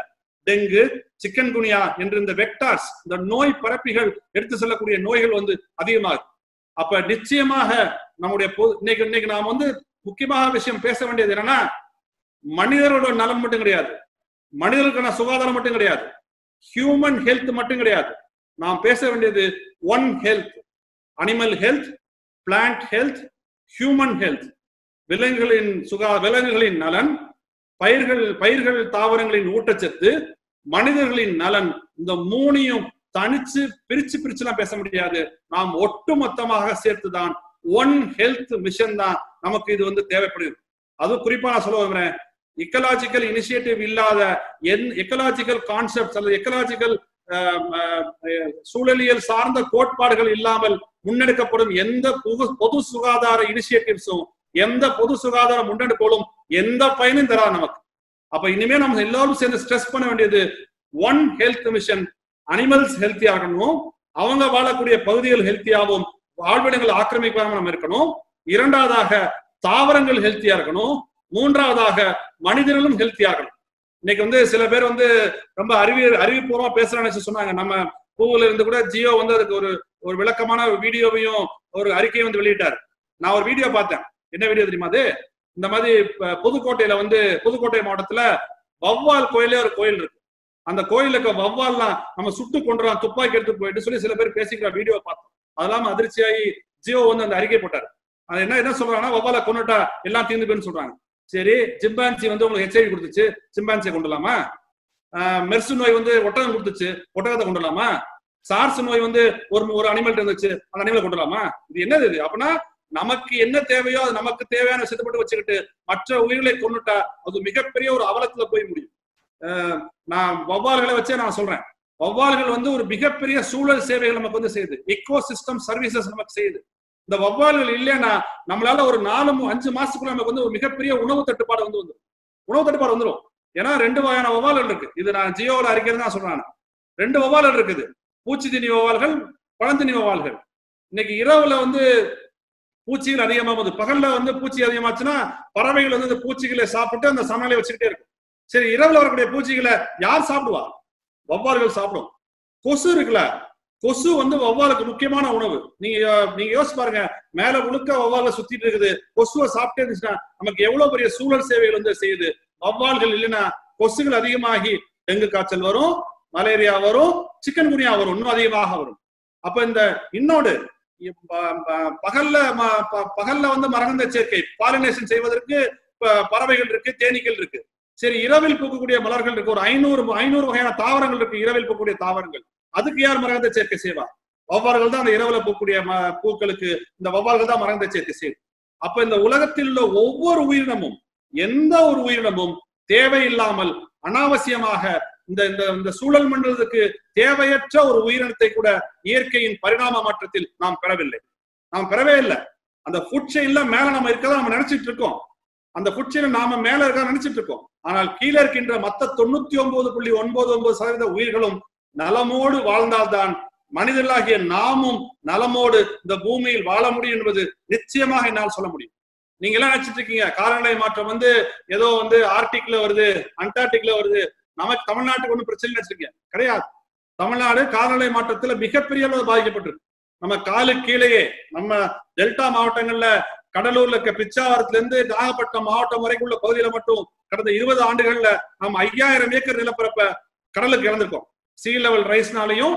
டெங்கு சிக்கன் குனியா என்று இந்த வெக்டார்ஸ் இந்த நோய் பரப்பிகள் எடுத்து செல்லக்கூடிய நோய்கள் வந்து அதிகமாகுது அப்ப நிச்சயமாக நம்முடைய பொது- இன்னைக்கு இன்னைக்கு நாம் வந்து முக்கியமாக விஷயம் பேச வேண்டியது என்னன்னா மனிதரோட நலன் மட்டும் கிடையாது மனிதர்களுக்கான சுகாதாரம் மட்டும் கிடையாது ஹியூமன் ஹெல்த் மட்டும் கிடையாது நாம் பேச வேண்டியது one health animal health plant health human health விலங்குகளின் சுகா விலங்குகளின் நலன் பயிர்கள் பயிர்கள் தாவரங்களின் ஊட்டச்சத்து மனிதர்களின் நலன் இந்த மூணையும் தனிச்சு பிரிச்சு பிரிச்சுலாம் பேச முடியாது நாம் ஒட்டுமொத்தமாக சேர்த்துதான் ஒன் ஹெல்த் மிஷன் தான் நமக்கு இது வந்து தேவைப்படுது அது குறிப்பா நான் சொல்ல விரும்புறேன் எக்கலாஜிக்கல் இனிஷியேட்டிவ் இல்லாத என் எக்கலாஜிக்கல் கான்செப்ட் அல்லது எக்கலாஜிக்கல் சூழலியல் சார்ந்த கோட்பாடுகள் இல்லாமல் முன்னெடுக்கப்படும் எந்த பொது பொது சுகாதார இனிஷியேட்டிவ்ஸும் எந்த பொது சுகாதார முன்னெடுப்புகளும் எந்த பயனும் தராது நமக்கு அப்ப இனிமே நம்ம எல்லாரும் சேர்ந்து ஸ்ட்ரெஸ் பண்ண வேண்டியது ஒன் ஹெல்த் மிஷன் அனிமல்ஸ் ஹெல்த்தியா இருக்கணும் அவங்க வாழக்கூடிய பகுதிகள் ஹெல்த்தியாகவும் வாழ்விடங்கள் ஆக்கிரமிக்காம நம்ம இருக்கணும் இரண்டாவதாக தாவரங்கள் ஹெல்த்தியா இருக்கணும் மூன்றாவதாக மனிதர்களும் ஹெல்த்தியா இருக்கணும் இன்னைக்கு வந்து சில பேர் வந்து ரொம்ப அறிவி அறிவிப்பூர்வமா பேசுறான்னு சொன்னாங்க நம்ம பூவில் இருந்து கூட ஜியோ வந்து அதுக்கு ஒரு ஒரு விளக்கமான ஒரு வீடியோவையும் ஒரு அறிக்கையும் வந்து வெளியிட்டார் நான் ஒரு வீடியோ பார்த்தேன் என்ன வீடியோ தெரியுமா அது இந்த மாதிரி ப- புதுக்கோட்டையில வந்து புதுக்கோட்டை மாவட்டத்துல வவ்வால் கோயிலே ஒரு கோயில் இருக்கு அந்த கோயிலுக்கு வவ்வால்லாம் நம்ம சுட்டு கொண்டுறோம் துப்பாக்கி எடுத்து போயிட்டு சொல்லி சில பேர் பேசிக்கிற வீடியோ பார்த்தோம் அதெல்லாம் அதிர்ச்சியாகி ஜியோ வந்து அந்த அறிக்கை போட்டாரு அது என்ன என்ன சொல்றாங்கன்னா வவ்வாலை கொண்டுட்டா எல்லாம் தீர்ந்து போயின்னு சொல்றாங்க சரி சிம்பான்சி வந்து உங்களுக்கு ஹெச்ஐவி கொடுத்துச்சு சிம்பான்சியை கொண்டுலாமா மெர்சு நோய் வந்து ஒட்டகம் கொடுத்துச்சு ஒட்டகத்தை கொண்டுலாமா சார்ஸ் நோய் வந்து ஒரு ஒரு அனிமல் இருந்துச்சு அந்த அனிமலை கொண்டுலாமா இது என்னது இது அப்படின்னா நமக்கு என்ன தேவையோ அது நமக்கு தேவையான விஷயத்தை மட்டும் வச்சுக்கிட்டு மற்ற உயிர்களை கொண்டுட்டா அது மிகப்பெரிய ஒரு அவலத்துல போய் முடியும் அஹ் நான் வவ்வால்களை வச்சே நான் சொல்றேன் வவ்வால்கள் வந்து ஒரு மிகப்பெரிய சூழல் சேவைகள் நமக்கு வந்து செய்யுது எக்கோ சிஸ்டம் சர்வீசஸ் நமக்கு செய்யுது இந்த வவ்வால்கள் இல்லைன்னா நம்மளால ஒரு நாலு மு- அஞ்சு மாசத்துக்குள்ள நமக்கு வந்து ஒரு மிகப்பெரிய உணவு தட்டுப்பாடு வந்து வந்துடும் உணவு தட்டுப்பாடு வந்துடும் ஏன்னா ரெண்டு வகையான வவ்வால்கள் இருக்கு இது நான் ஜியோவில் அறிக்கிறது தான் சொல்றேன் நான். ரெண்டு வவ்வால்கள் இருக்குது பூச்சி திணி வவ்வால்கள் பழந்தினி வவ்வால்கள் இன்னைக்கு இரவுல வந்து பூச்சிகள் அதிகமா போகுது பகல்ல வந்து பூச்சி அதிகமாச்சுன்னா பறவைகள் வந்து இந்த பூச்சிகளை சாப்பிட்டு அந்த சமையலை வச்சுக்கிட்டே இருக்கும் சரி இரவுல வரக்கூடிய பூச்சிகளை யார் சாப்பிடுவா வவ்வால்கள் சாப்பிடும் கொசு இருக்குல்ல கொசு வந்து வவ்வாலுக்கு முக்கியமான உணவு நீங்க நீங்க யோசிச்சு பாருங்க மேல முழுக்க வவ்வால சுத்திட்டு இருக்குது கொசுவை சாப்பிட்டே இருந்துச்சுன்னா நமக்கு எவ்வளவு பெரிய சூழல் சேவைகள் வந்து செய்யுது வவ்வால்கள் இல்லைன்னா கொசுகள் அதிகமாகி டெங்கு காய்ச்சல் வரும் மலேரியா வரும் சிக்கன் குனியா வரும் இன்னும் அதிகமாக வரும் அப்ப இந்த இன்னொரு இப்ப, ப- பகல்ல ம- ப- பகல்ல வந்து மரகந்த சேர்க்கை பாலினேஷன் செய்வதற்கு ப- பறவைகள் இருக்கு தேனீக்கள் இருக்கு சரி இரவில் பூக்கக்கூடிய மலர்கள் இருக்கு ஒரு ஐநூறு ஐநூறு வகையான தாவரங்கள் இருக்கு இரவில் பூக்கக்கூடிய தாவரங்கள் அதுக்கு யார் மரகந்த சேர்க்கை செய்வா வவ்வால்கள் தான் அந்த இரவுல பூக்கக்கூடிய ம- பூக்களுக்கு இந்த வவ்வால்கள் தான் மரகந்த சேர்க்கை செய்யும் அப்ப இந்த உலகத்தில் உள்ள ஒவ்வொரு உயிரினமும் எந்த ஒரு உயிரினமும் தேவையில்லாமல் அனாவசியமாக இந்த இந்த இந்த சூழல் மண்டலத்துக்கு தேவையற்ற ஒரு உயிரினத்தை கூட இயற்கையின் பரிணாம மாற்றத்தில் நாம் பெறவில்லை நாம் பெறவே இல்லை அந்த ஃபுட் செயின்ல மேல நம்ம இருக்கதா நம்ம நினைச்சிட்டு இருக்கோம் அந்த ஃபுட் செயின்ல நாம மேல இருக்க நினைச்சிட்டு இருக்கோம் ஆனால் கீழே இருக்கின்ற மத்த தொண்ணூத்தி ஒன்பது புள்ளி ஒன்பது ஒன்பது சதவீத உயிர்களும் நலமோடு வாழ்ந்தால்தான் மனிதர்களாகிய நாமும் நலமோடு இந்த பூமியில் வாழ முடியும் என்பது நிச்சயமாக என்னால் சொல்ல முடியும் நீங்க எல்லாம் நினைச்சிட்டு இருக்கீங்க காலநிலை மாற்றம் வந்து ஏதோ வந்து ஆர்டிக்ல வருது அண்டார்டிக்ல வருது நமக்கு தமிழ்நாட்டுக்கு ஒன்றும் பிரச்சனை நினைச்சிருக்கீங்க கிடையாது தமிழ்நாடு காலநிலை மாற்றத்துல மிகப்பெரிய அளவு பாதிக்கப்பட்டிருக்கு நம்ம காலு கீழேயே நம்ம டெல்டா மாவட்டங்கள்ல கடலூர்ல இருக்க பிச்சாவரத்துல இருந்து நாகப்பட்டினம் மாவட்டம் வரைக்கும் உள்ள பகுதியில மட்டும் கடந்த இருபது ஆண்டுகள்ல நம்ம ஐயாயிரம் ஏக்கர் நிலப்பரப்ப கடலுக்கு இழந்திருக்கோம் சி லெவல் ரைஸ்னாலையும்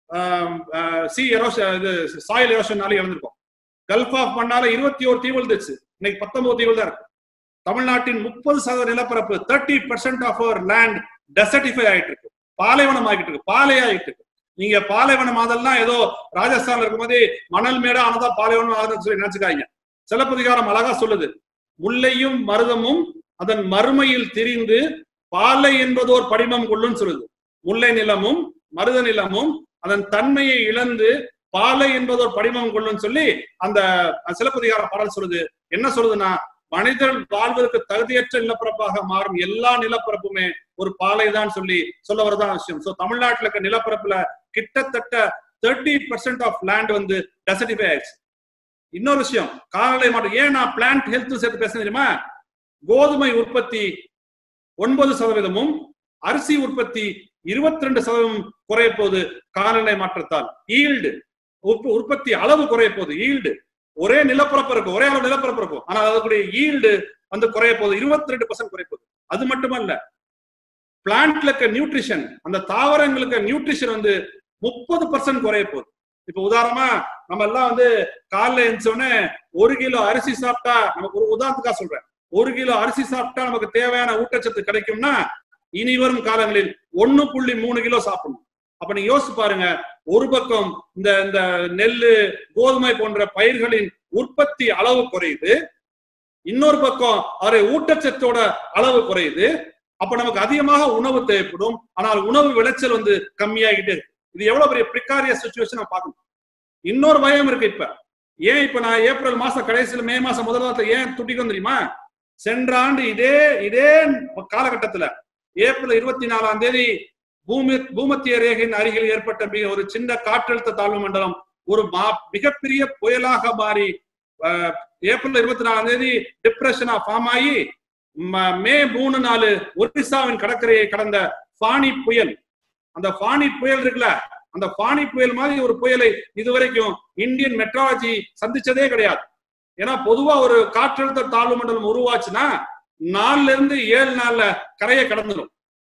சி எரோஷன் இது சாயில் எரோஷன்னாலையும் இழந்திருக்கோம் கல்ஃப் ஆஃப் பண்ணால இருபத்தி ஒரு தீவு இருந்துச்சு இன்னைக்கு பத்தொன்பது தீவுகள் தான் இருக்கு தமிழ்நாட்டின் முப்பது சதவீத நிலப்பரப்பு thirty percent of our land desertify ஆயிட்டு இருக்கு பாலைவனம் ஆகிட்டு இருக்கு பாலை ஆகிட்டு இருக்கு நீங்க பாலைவனம் அதெல்லாம் ஏதோ ராஜஸ்தான்ல இருக்கும்போது மணல் மேடா ஆனதா பாலைவனம் ஆகுதுன்னு சொல்லி நினைச்சுக்காங்க சிலப்பதிகாரம் அழகா சொல்லுது முல்லையும் மருதமும் அதன் மறுமையில் திரிந்து பாலை என்பதோர் படிமம் கொள்ளுன்னு சொல்லுது முல்லை நிலமும் மருத நிலமும் அதன் தன்மையை இழந்து பாலை என்பதோர் படிமம் கொள்ளுன்னு சொல்லி அந்த சிலப்பதிகார பாடல் சொல்லுது என்ன சொல்லுதுன்னா மனிதர்கள் வாழ்வதற்கு தகுதியற்ற நிலப்பரப்பாக மாறும் எல்லா நிலப்பரப்புமே ஒரு பாலை தான் சொல்லி சொல்ல வரதான் விஷயம் சோ தமிழ்நாட்டுல இருக்க நிலப்பரப்புல கிட்டத்தட்ட தேர்ட்டி பர்சன்ட் ஆஃப் லேண்ட் வந்து டெசர்டிஃபை ஆயிடுச்சு இன்னொரு விஷயம் காலநிலை மாற்றம் ஏன் நான் பிளான்ட் ஹெல்த் சேர்த்து பேசுறேன் தெரியுமா கோதுமை உற்பத்தி ஒன்பது சதவீதமும் அரிசி உற்பத்தி இருபத்தி ரெண்டு சதவீதம் குறைய போகுது காலநிலை மாற்றத்தால் ஈல்டு உற்பத்தி அளவு குறைய போகுது ஈல்டு ஒரே நிலப்பரப்பு இருக்கும் ஒரே அளவு நிலப்பரப்பு இருக்கும் ஆனா அதற்குடைய ஈல்டு வந்து குறைய போகுது இருபத்தி ரெண்டு பர்சன்ட் குறைய போகுது அது மட்டுமல்ல பிளான்ட்ல இருக்க நியூட்ரிஷன் அந்த தாவரங்களுக்கு நியூட்ரிஷன் வந்து முப்பது பர்சன்ட் குறைய போகுது இப்ப உதாரணமா நம்ம எல்லாம் வந்து காலைல எழுந்தோடனே ஒரு கிலோ அரிசி சாப்பிட்டா நமக்கு ஒரு உதாரணத்துக்காக சொல்றேன் ஒரு கிலோ அரிசி சாப்பிட்டா நமக்கு தேவையான ஊட்டச்சத்து கிடைக்கும்னா இனி வரும் காலங்களில் ஒன்னு புள்ளி மூணு கிலோ சாப்பிடணும் அப்ப நீங்க யோசிச்சு பாருங்க ஒரு பக்கம் இந்த இந்த நெல்லு கோதுமை போன்ற பயிர்களின் உற்பத்தி அளவு குறையுது இன்னொரு பக்கம் அவரை ஊட்டச்சத்தோட அளவு குறையுது அப்ப நமக்கு அதிகமாக உணவு தேவைப்படும் ஆனால் உணவு விளைச்சல் வந்து கம்மியாகிட்டே இருக்கு இது எவ்வளவு பெரிய பிரிகாரியஸ் சுச்சுவேஷன் நம்ம பார்க்கணும் இன்னொரு பயம் இருக்கு இப்ப ஏன் இப்ப நான் ஏப்ரல் மாசம் கடைசியில மே மாசம் முதல் வாரத்துல ஏன் துட்டிக்கும் தெரியுமா சென்ற ஆண்டு இதே இதே காலகட்டத்துல ஏப்ரல் இருபத்தி நாலாம் தேதி பூமி பூமத்திய ரேகையின் அருகில் ஏற்பட்ட மிக ஒரு சின்ன காற்றழுத்த தாழ்வு மண்டலம் ஒரு மா மிகப்பெரிய புயலாக மாறி ஏப்ரல் இருபத்தி நாலாம் தேதி டிப்ரெஷனா ஃபார்ம் ஆகி மே மூணு நாலு ஒரிசாவின் கடற்கரையை கடந்த ஃபானி புயல் அந்த ஃபானி புயல் இருக்குல்ல அந்த ஃபானி புயல் மாதிரி ஒரு புயலை இதுவரைக்கும் இந்தியன் மெட்ராலஜி சந்திச்சதே கிடையாது ஏன்னா பொதுவா ஒரு காற்றழுத்த தாழ்வு மண்டலம் உருவாச்சுன்னா நாலுல இருந்து ஏழு நாள்ல கரையை கடந்துடும்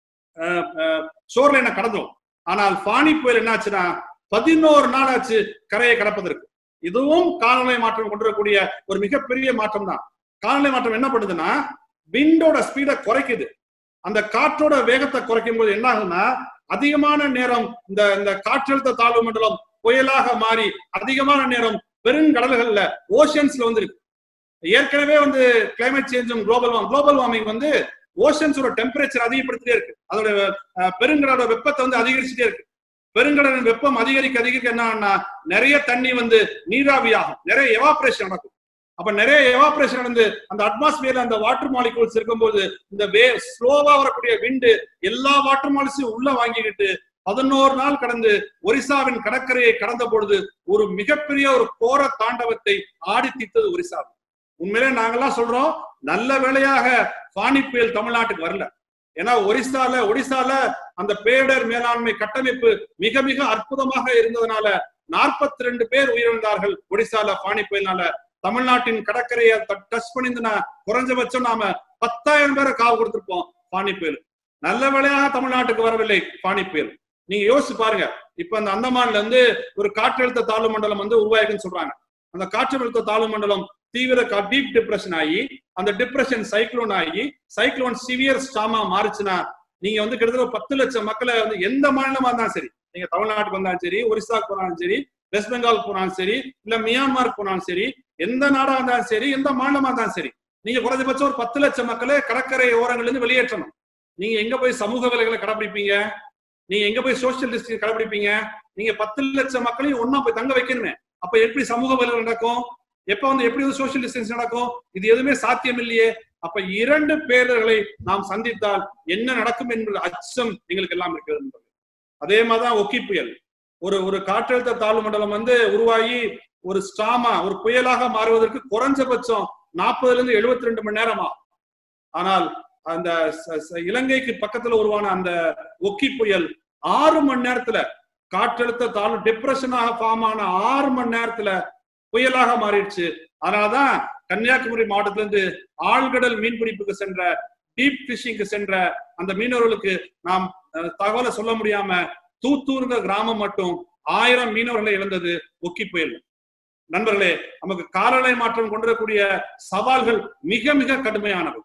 ஷோர்லைனை கடந்துடும் ஆனால் ஃபானி புயல் என்னாச்சுன்னா பதினோரு நாள் ஆச்சு கரையை கடப்பதற்கு இதுவும் காலநிலை மாற்றம் கொண்டு வரக்கூடிய ஒரு மிகப்பெரிய மாற்றம் தான் காலநிலை மாற்றம் என்ன பண்ணுதுன்னா விண்டோட ஸ்பீடை குறைக்குது அந்த காற்றோட வேகத்தை குறைக்கும் போது என்ன ஆகுதுன்னா அதிகமான நேரம் இந்த இந்த காற்றழுத்த தாழ்வு மண்டலம் புயலாக மாறி அதிகமான நேரம் பெருங்கடல்கள்ல ஓஷன்ஸ்ல வந்து இருக்கு ஏற்கனவே வந்து கிளைமேட் சேஞ்சும் குளோபல் வார்ம் குளோபல் வார்மிங் வந்து ஓஷன்ஸோட டெம்பரேச்சர் அதிகப்படுத்திட்டே இருக்கு அதோட பெருங்கடலோட வெப்பத்தை வந்து அதிகரிச்சுட்டே இருக்கு பெருங்கடலின் வெப்பம் அதிகரிக்க அதிகரிக்க என்னன்னா நிறைய தண்ணி வந்து நீராவி ஆகும் நிறைய எவாபரேஷன் நடக்கும் அப்ப நிறைய எவாபரேஷன் நடந்து அந்த அட்மாஸ்பியர்ல அந்த வாட்டர் மாலிகூல்ஸ் இருக்கும்போது இந்த வே ஸ்லோவா வரக்கூடிய விண்டு எல்லா வாட்டர் மாலிஸையும் உள்ள வாங்கிக்கிட்டு பதினோரு நாள் கடந்து ஒரிசாவின் கடற்கரையை கடந்த பொழுது ஒரு மிகப்பெரிய ஒரு கோர தாண்டவத்தை ஆடி தீர்த்தது ஒரிசா உண்மையிலே நாங்கெல்லாம் சொல்றோம் நல்ல வேளையாக பானி புயல் தமிழ்நாட்டுக்கு வரல ஏன்னா ஒரிசால ஒடிசால அந்த பேரிடர் மேலாண்மை கட்டமைப்பு மிக மிக அற்புதமாக இருந்ததுனால நாற்பத்தி ரெண்டு பேர் உயிரிழந்தார்கள் ஒடிசால பானி புயல்னால தமிழ்நாட்டின் கடற்கரையை டச் பண்ணிருந்தனா குறைஞ்சபட்சம் நாம பத்தாயிரம் பேரை காவு கொடுத்திருப்போம் பானி புயல் நல்ல வேளையாக தமிழ்நாட்டுக்கு வரவில்லை பானி புயல் நீங்க யோசிச்சு பாருங்க இப்ப அந்த அந்தமான்ல இருந்து ஒரு காற்றழுத்த தாழ்வு மண்டலம் வந்து உருவாயிருக்குன்னு சொல்றாங்க அந்த காற்றழுத்த தாழ்வு மண்டலம் தீவிர டீப் டிப்ரெஷன் ஆகி அந்த டிப்ரெஷன் சைக்ளோன் ஆகி சைக்ளோன் சிவியர் ஸ்டாமா மாறுச்சுன்னா நீங்க வந்து கிட்டத்தட்ட பத்து லட்சம் மக்களை வந்து எந்த மாநிலமா இருந்தாலும் சரி நீங்க தமிழ்நாட்டுக்கு வந்தாலும் சரி ஒரிசாக்கு போனாலும் சரி வெஸ்ட் பெங்கால் போனாலும் சரி இல்ல மியான்மார்க்கு போனாலும் சரி எந்த நாடா இருந்தாலும் சரி எந்த மாநிலமா இருந்தாலும் சரி நீங்க குறைஞ்சபட்சம் ஒரு பத்து லட்சம் மக்களை கடற்கரை ஓரங்கள்ல இருந்து வெளியேற்றணும் நீங்க எங்க போய் சமூக விலைகளை கடைபிடிப்பீங்க நீங்க எங்க போய் சோசியல் டிஸ்டன்ஸ் கடைபிடிப்பீங்க நீங்க பத்து லட்சம் மக்களையும் ஒன்னா போய் தங்க வைக்கணுமே அப்ப எப்படி சமூக விலைகள் நடக்கும் எப்ப வந்து எப்படி வந்து சோசியல் டிஸ்டன்ஸ் நடக்கும் இது எதுவுமே சாத்தியம் இல்லையே அப்ப இரண்டு பேரர்களை நாம் சந்தித்தால் என்ன நடக்கும் என்ற அச்சம் எங்களுக்கு எல்லாம் இருக்கிறது அதே மாதிரிதான் ஒக்கி புயல் ஒரு ஒரு காற்றழுத்த தாழ்வு மண்டலம் வந்து உருவாகி ஒரு ஸ்டாமா ஒரு புயலாக மாறுவதற்கு குறைஞ்சபட்சம் நாற்பதுல இருந்து எழுபத்தி ரெண்டு மணி நேரம் ஆகும் ஆனால் அந்த இலங்கைக்கு பக்கத்துல உருவான அந்த ஒக்கி புயல் ஆறு மணி நேரத்துல காற்றழுத்த தாழ்வு டிப்ரெஷனாக ஃபார்ம் ஆன ஆறு மணி நேரத்துல புயலாக மாறிடுச்சு அதனாலதான் கன்னியாகுமரி மாவட்டத்துல இருந்து ஆழ்கடல் மீன்பிடிப்புக்கு சென்ற டீப் பிஷிங்க்கு சென்ற அந்த மீனவர்களுக்கு நாம் தகவலை சொல்ல முடியாம தூத்தூருங்க கிராமம் மட்டும் ஆயிரம் மீனவர்களை இழந்தது ஒக்கி புயல் நண்பர்களே நமக்கு காலநிலை மாற்றம் கொண்டிருக்கக்கூடிய சவால்கள் மிக மிக கடுமையானவை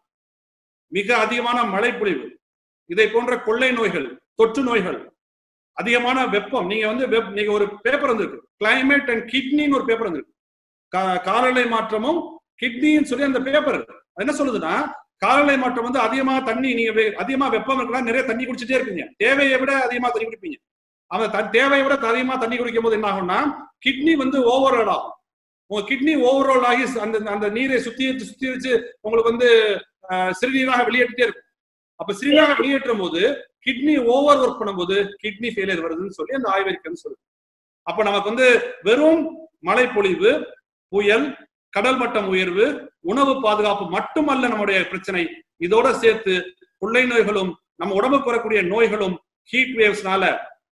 மிக அதிகமான மழை பொழிவு இதை போன்ற கொள்ளை நோய்கள் தொற்று நோய்கள் அதிகமான வெப்பம் நீங்க வந்து நீங்க ஒரு பேப்பர் வந்திருக்கு கிளைமேட் அண்ட் கிட்னின்னு ஒரு பேப்பர் வந்திருக்கு காலநிலை மாற்றமும் கிட்னின்னு சொல்லி அந்த பேப்பர் என்ன சொல்லுதுன்னா காலநிலை மாற்றம் வந்து அதிகமா தண்ணி நீங்க அதிகமா வெப்பம் இருக்கலாம் நிறைய தண்ணி குடிச்சிட்டே இருப்பீங்க தேவையை விட அதிகமா தண்ணி குடிப்பீங்க அந்த தேவையை விட அதிகமா தண்ணி குடிக்கும் போது என்ன ஆகும்னா கிட்னி வந்து ஓவர்லோட் ஆகும் உங்க கிட்னி ஓவர்லோட் ஆகி அந்த அந்த நீரை சுத்தி சுத்தி வச்சு உங்களுக்கு வந்து சிறுநீராக வெளியேற்றிட்டே இருக்கும் அப்ப சிறுநீராக வெளியேற்றும் போது கிட்னி ஓவர் ஒர்க் பண்ணும்போது கிட்னி ஃபெயிலியர் வருதுன்னு சொல்லி அந்த ஆய்வறிக்கை சொல்லுது அப்ப நமக்கு வந்து வெறும் மழை பொழிவு புயல் கடல் மட்டம் உயர்வு உணவு பாதுகாப்பு மட்டுமல்ல நம்முடைய பிரச்சனை இதோட சேர்த்து கொள்ளை நோய்களும் நம்ம உடம்புக்கு வரக்கூடிய நோய்களும் ஹீட் வேவ்ஸ்னால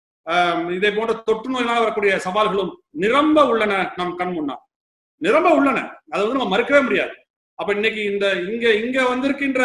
இதே போன்ற தொற்று நோயினால வரக்கூடிய சவால்களும் நிரம்ப உள்ளன நம் கண் முன்னால் நிரம்ப உள்ளன அதை வந்து நம்ம மறுக்கவே முடியாது அப்ப இன்னைக்கு இந்த இங்க இங்க வந்திருக்கின்ற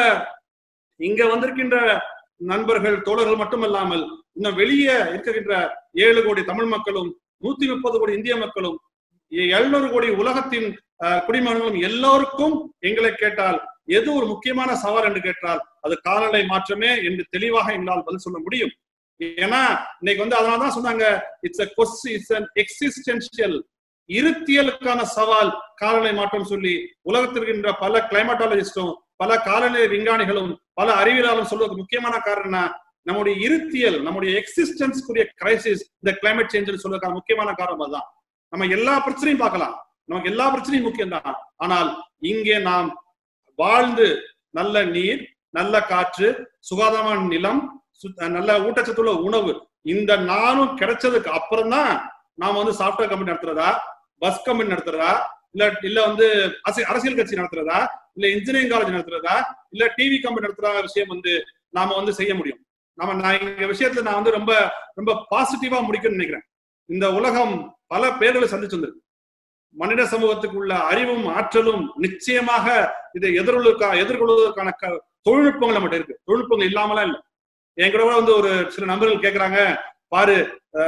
இங்க வந்திருக்கின்ற நண்பர்கள் தோழர்கள் மட்டுமல்லாமல் இன்னும் வெளியே இருக்கின்ற ஏழு கோடி தமிழ் மக்களும் நூத்தி முப்பது கோடி இந்திய மக்களும் எழுநூறு கோடி உலகத்தின் குடிமகன்களும் எல்லோருக்கும் எங்களை கேட்டால் எது ஒரு முக்கியமான சவால் என்று கேட்டால் அது காலநிலை மாற்றமே என்று தெளிவாக எங்களால் பதில் சொல்ல முடியும் ஏன்னா இன்னைக்கு வந்து அதனாலதான் சொன்னாங்க it's a question it's an existential இருத்தியலுக்கான சவால் காலநிலை மாற்றம் சொல்லி உலகத்தில் இருக்கின்ற பல கிளைமட்டாலஜிஸ்டும் பல காலநிலை விஞ்ஞானிகளும் பல அறிவியலாளரும் சொல்வதற்கு முக்கியமான காரணம் நம்முடைய இருத்தியல் நம்முடைய எக்ஸிஸ்டன்ஸ்க்குரிய கிரைசிஸ் இந்த கிளைமேட் சேஞ்ச் சொல்வதற்கான முக்கியமான காரணம் அதுதான் நம்ம எல்லா பிரச்சனையும் பார்க்கலாம் நமக்கு எல்லா பிரச்சனையும் முக்கியம் தான் ஆனால் இங்கே நாம் வாழ்ந்து நல்ல நீர் நல்ல காற்று சுகாதாரமான நிலம் நல்ல ஊட்டச்சத்துள்ள உணவு இந்த நானும் கிடைச்சதுக்கு அப்புறம் தான் நாம வந்து சாஃப்ட்வேர் கம்பெனி நடத்துறதா பஸ் கம்பெனி நடத்துறதா இல்ல இல்ல வந்து அரசியல் கட்சி நடத்துறதா இல்ல இன்ஜினியரிங் காலேஜ் நடத்துறதா இல்ல டிவி கம்பெனி நடத்துறதா விஷயம் வந்து நாம வந்து செய்ய முடியும் நாம நான் இந்த விஷயத்துல நான் வந்து ரொம்ப ரொம்ப பாசிட்டிவா முடிக்கணும்னு நினைக்கிறேன் இந்த உலகம் பல பேர்களை சந்திச்சு வந்திருக்கு மனித சமூகத்துக்கு உள்ள அறிவும் ஆற்றலும் நிச்சயமாக இதை எதிர்கொள்வதற்கா எதிர்கொள்வதற்கான தொழில்நுட்பங்கள் நம்மகிட்ட இருக்கு தொழில்நுட்பங்கள் இல்லாமலாம் இல்லை என் கூட வந்து ஒரு சில நண்பர்கள் கேட்கறாங்க பாரு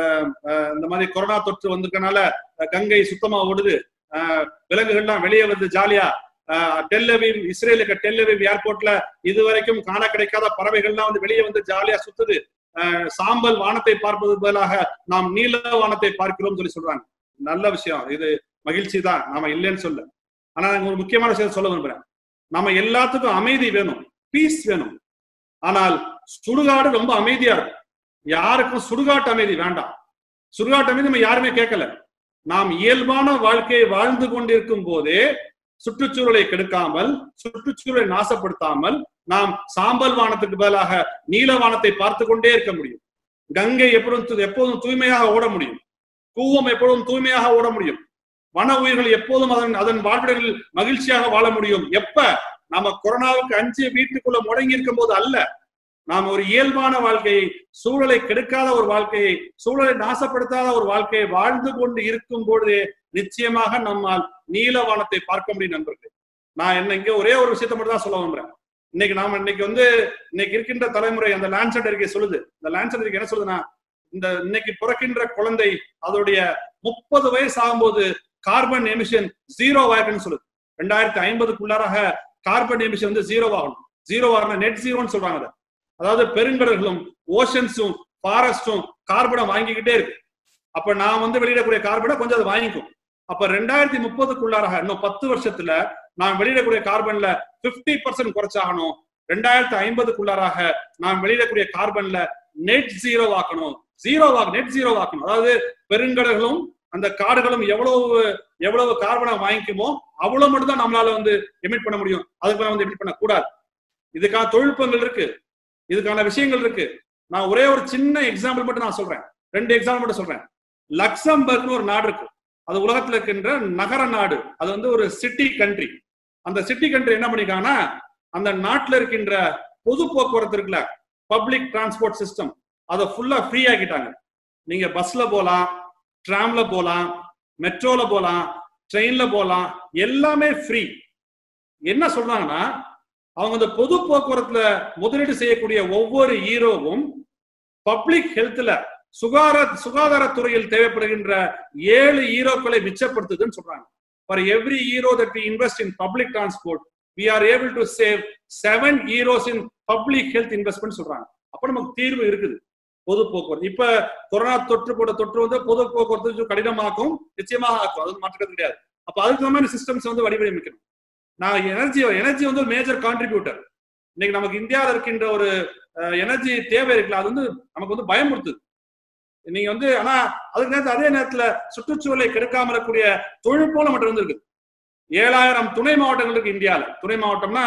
இந்த மாதிரி கொரோனா தொற்று வந்திருக்கனால கங்கை சுத்தமா ஓடுது விலங்குகள்லாம் வெளியே வந்து ஜாலியா டெல்லவிவ் இஸ்ரேலுக்கு டெல்லவிவ் ஏர்போர்ட்ல இது வரைக்கும் காண கிடைக்காத பறவைகள்லாம் வந்து வெளியே வந்து ஜாலியா சுத்துது சாம்பல் வானத்தை பார்ப்பது பதிலாக நாம் நீல வானத்தை பார்க்கிறோம் சொல்லி சொல்றாங்க நல்ல விஷயம் இது மகிழ்ச்சி தான் நாம இல்லைன்னு சொல்ல ஆனா ஒரு முக்கியமான விஷயம் சொல்ல விரும்புறேன் நம்ம எல்லாத்துக்கும் அமைதி வேணும் பீஸ் வேணும் ஆனால் சுடுகாடு ரொம்ப அமைதியா இருக்கும் யாருக்கும் சுடுகாட்டு அமைதி வேண்டாம் சுடுகாட்டு அமைதி நம்ம யாருமே கேட்கல நாம் இயல்பான வாழ்க்கையை வாழ்ந்து கொண்டிருக்கும் போதே சுற்றுச்சூழலை கெடுக்காமல் சுற்றுச்சூழலை நாசப்படுத்தாமல் நாம் சாம்பல் வானத்துக்கு பதிலாக நீல வானத்தை பார்த்து கொண்டே இருக்க முடியும் கங்கை எப்பொழுதும் எப்போதும் தூய்மையாக ஓட முடியும் கூவம் எப்பொழுதும் தூய்மையாக ஓட முடியும் வன உயிர்கள் எப்போதும் அதன் அதன் வாழ்விடங்களில் மகிழ்ச்சியாக வாழ முடியும் எப்ப நாம கொரோனாவுக்கு அஞ்சு வீட்டுக்குள்ள முடங்கி இருக்கும் போது அல்ல நாம் ஒரு இயல்பான வாழ்க்கையை சூழலை கெடுக்காத ஒரு வாழ்க்கையை சூழலை நாசப்படுத்தாத ஒரு வாழ்க்கையை வாழ்ந்து கொண்டு இருக்கும் பொழுதே நிச்சயமாக நம்மால் நீலவானத்தை பார்க்க முடியும் நண்பர்கள் நான் என்ன இங்க ஒரே ஒரு விஷயத்த மட்டும் தான் சொல்ல விரும்புறேன் இன்னைக்கு நாம இன்னைக்கு வந்து இன்னைக்கு இருக்கின்ற தலைமுறை அந்த லேண்ட்செட் அறிக்கை சொல்லுது இந்த லேண்ட்செட் அறிக்கை என்ன சொல்லுதுன்னா இந்த இன்னைக்கு பிறக்கின்ற குழந்தை அதோடைய முப்பது வயசு ஆகும்போது கார்பன் எமிஷன் ஜீரோ ஆயிருக்குன்னு சொல்லுது ரெண்டாயிரத்தி ஐம்பதுக்குள்ளாராக கார்பன் எமிஷன் வந்து ஜீரோ ஆகணும் ஜீரோ ஆகணும் நெட் ஜீரோன்னு சொல்றாங்க அதை அதாவது பெருங்கடல்களும் ஓஷன்ஸும் ஃபாரஸ்டும் கார்பனை வாங்கிக்கிட்டே இருக்கு அப்ப நான் வந்து வெளியிடக்கூடிய கார்பனை கொஞ்சம் அதை வாங்கிக்கும் அப்ப ரெண்டாயிரத்தி முப்பதுக்குள்ளாராக இன்னும் பத்து வருஷத்துல நான் வெளியிடக்கூடிய கார்பன்ல பிப்டி பர்சன்ட் குறைச்சாகணும் ரெண்டாயிரத்தி ஐம்பதுக்குள்ளாராக நான் வெளியிடக்கூடிய கார்பன்ல நெட் ஜீரோ ஆக்கணும் ஜீரோ ஆக்கணும் நெட் ஜீரோ ஆக்கணும் அதாவது பெருங்கடல்களும் அந்த காடுகளும் எவ்வளவு எவ்வளவு கார்பனை வாங்கிக்குமோ அவ்வளவு மட்டும் தான் நம்மளால வந்து எமிட் பண்ண முடியும் அதுக்கு மேல வந்து எமிட் பண்ண கூடாது இதுக்கான தொழில்நுட்பங்கள் இருக்கு இதுக்கான விஷயங்கள் இருக்கு நான் ஒரே ஒரு சின்ன எக்ஸாம்பிள் மட்டும் நான் சொல்றேன் ரெண்டு எக்ஸாம்பிள் மட்டும் சொல்றேன் லக்சம்பர்க்னு ஒரு நாடு இருக்கு அது உலகத்துல இருக்கின்ற நகர நாடு அது வந்து ஒரு சிட்டி கண்ட்ரி அந்த சிட்டி கண்ட்ரி என்ன பண்ணிருக்காங்கன்னா அந்த நாட்டுல இருக்கின்ற பொது போக்குவரத்து இருக்குல்ல பப்ளிக் டிரான்ஸ்போர்ட் சிஸ்டம் அதை ஃபுல்லா ஃப்ரீ ஆக்கிட்டாங்க நீங்க பஸ்ல போலாம் ட்ராம்ல போலாம் மெட்ரோல போலாம் ட்ரெயின்ல போலாம் எல்லாமே ஃப்ரீ என்ன சொல்றாங்கன்னா அவங்க இந்த பொது போக்குவரத்துல முதலீடு செய்யக்கூடிய ஒவ்வொரு ஈரோவும் பப்ளிக் ஹெல்த்ல சுகாதார சுகாதாரத்துறையில் தேவைப்படுகின்ற ஏழு ஈரோக்களை மிச்சப்படுத்துதுன்னு சொல்றாங்க for every euro that we invest in public transport we are able to save seven euros in public health investment சொல்றாங்க அப்ப நமக்கு தீர்வு இருக்குது பொது போக்குவரத்து இப்ப கொரோனா தொற்று போட தொற்று வந்து பொது போக்குவரத்து கடினமாக்கும் நிச்சயமாக ஆக்கும் அது மாற்றுக்கிறது கிடையாது அப்ப அதுக்கு மாதிரி சிஸ்டம்ஸ் வந்து வடிவமைக்கணும் நான் எனர்ஜி எனர்ஜி வந்து ஒரு மேஜர் கான்ட்ரிபியூட்டர் இன்னைக்கு நமக்கு இந்தியாவில் இருக்கின்ற ஒரு எனர்ஜி தேவை இருக்குல்ல அது வந்து நமக்கு வந்து பயமுறுத்துது நீங்க வந்து ஆனா அதுக்கு நேரத்தில் அதே நேரத்துல சுற்றுச்சூழலை கெடுக்காம இருக்கக்கூடிய தொழில்நுட்பம் மட்டும் வந்து இருக்குது ஏழாயிரம் துணை மாவட்டங்கள் இருக்கு இந்தியாவில் துணை மாவட்டம்னா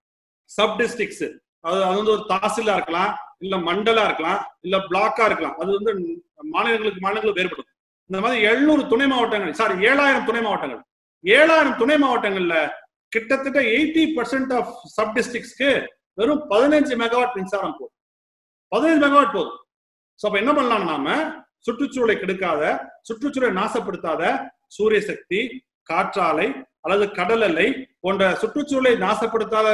சப் டிஸ்ட்ரிக்ட்ஸ் அது அது வந்து ஒரு தாசிலா இருக்கலாம் இல்ல மண்டலா இருக்கலாம் இல்ல பிளாக்கா இருக்கலாம் அது வந்து மாநிலங்களுக்கு மாநிலங்களுக்கு வேறுபடும் இந்த மாதிரி எழுநூறு துணை மாவட்டங்கள் சாரி ஏழாயிரம் துணை மாவட்டங்கள் ஏழாயிரம் துணை மாவட்டங்கள்ல கிட்டத்தட்ட எயிட்டி பர்சன்ட் ஆஃப் சப் டிஸ்ட்ரிக்ட்ஸ்க்கு வெறும் பதினஞ்சு மெகாவாட் மின்சாரம் போகும் பதினைந்து மெகாவாட் போதும் சோ அப்ப என்ன பண்ணலாம் நாம சுற்றுச்சூழலை கெடுக்காத சுற்றுச்சூழலை நாசப்படுத்தாத சூரிய சக்தி காற்றாலை அல்லது கடல் அலை போன்ற சுற்றுச்சூழலை நாசப்படுத்தாத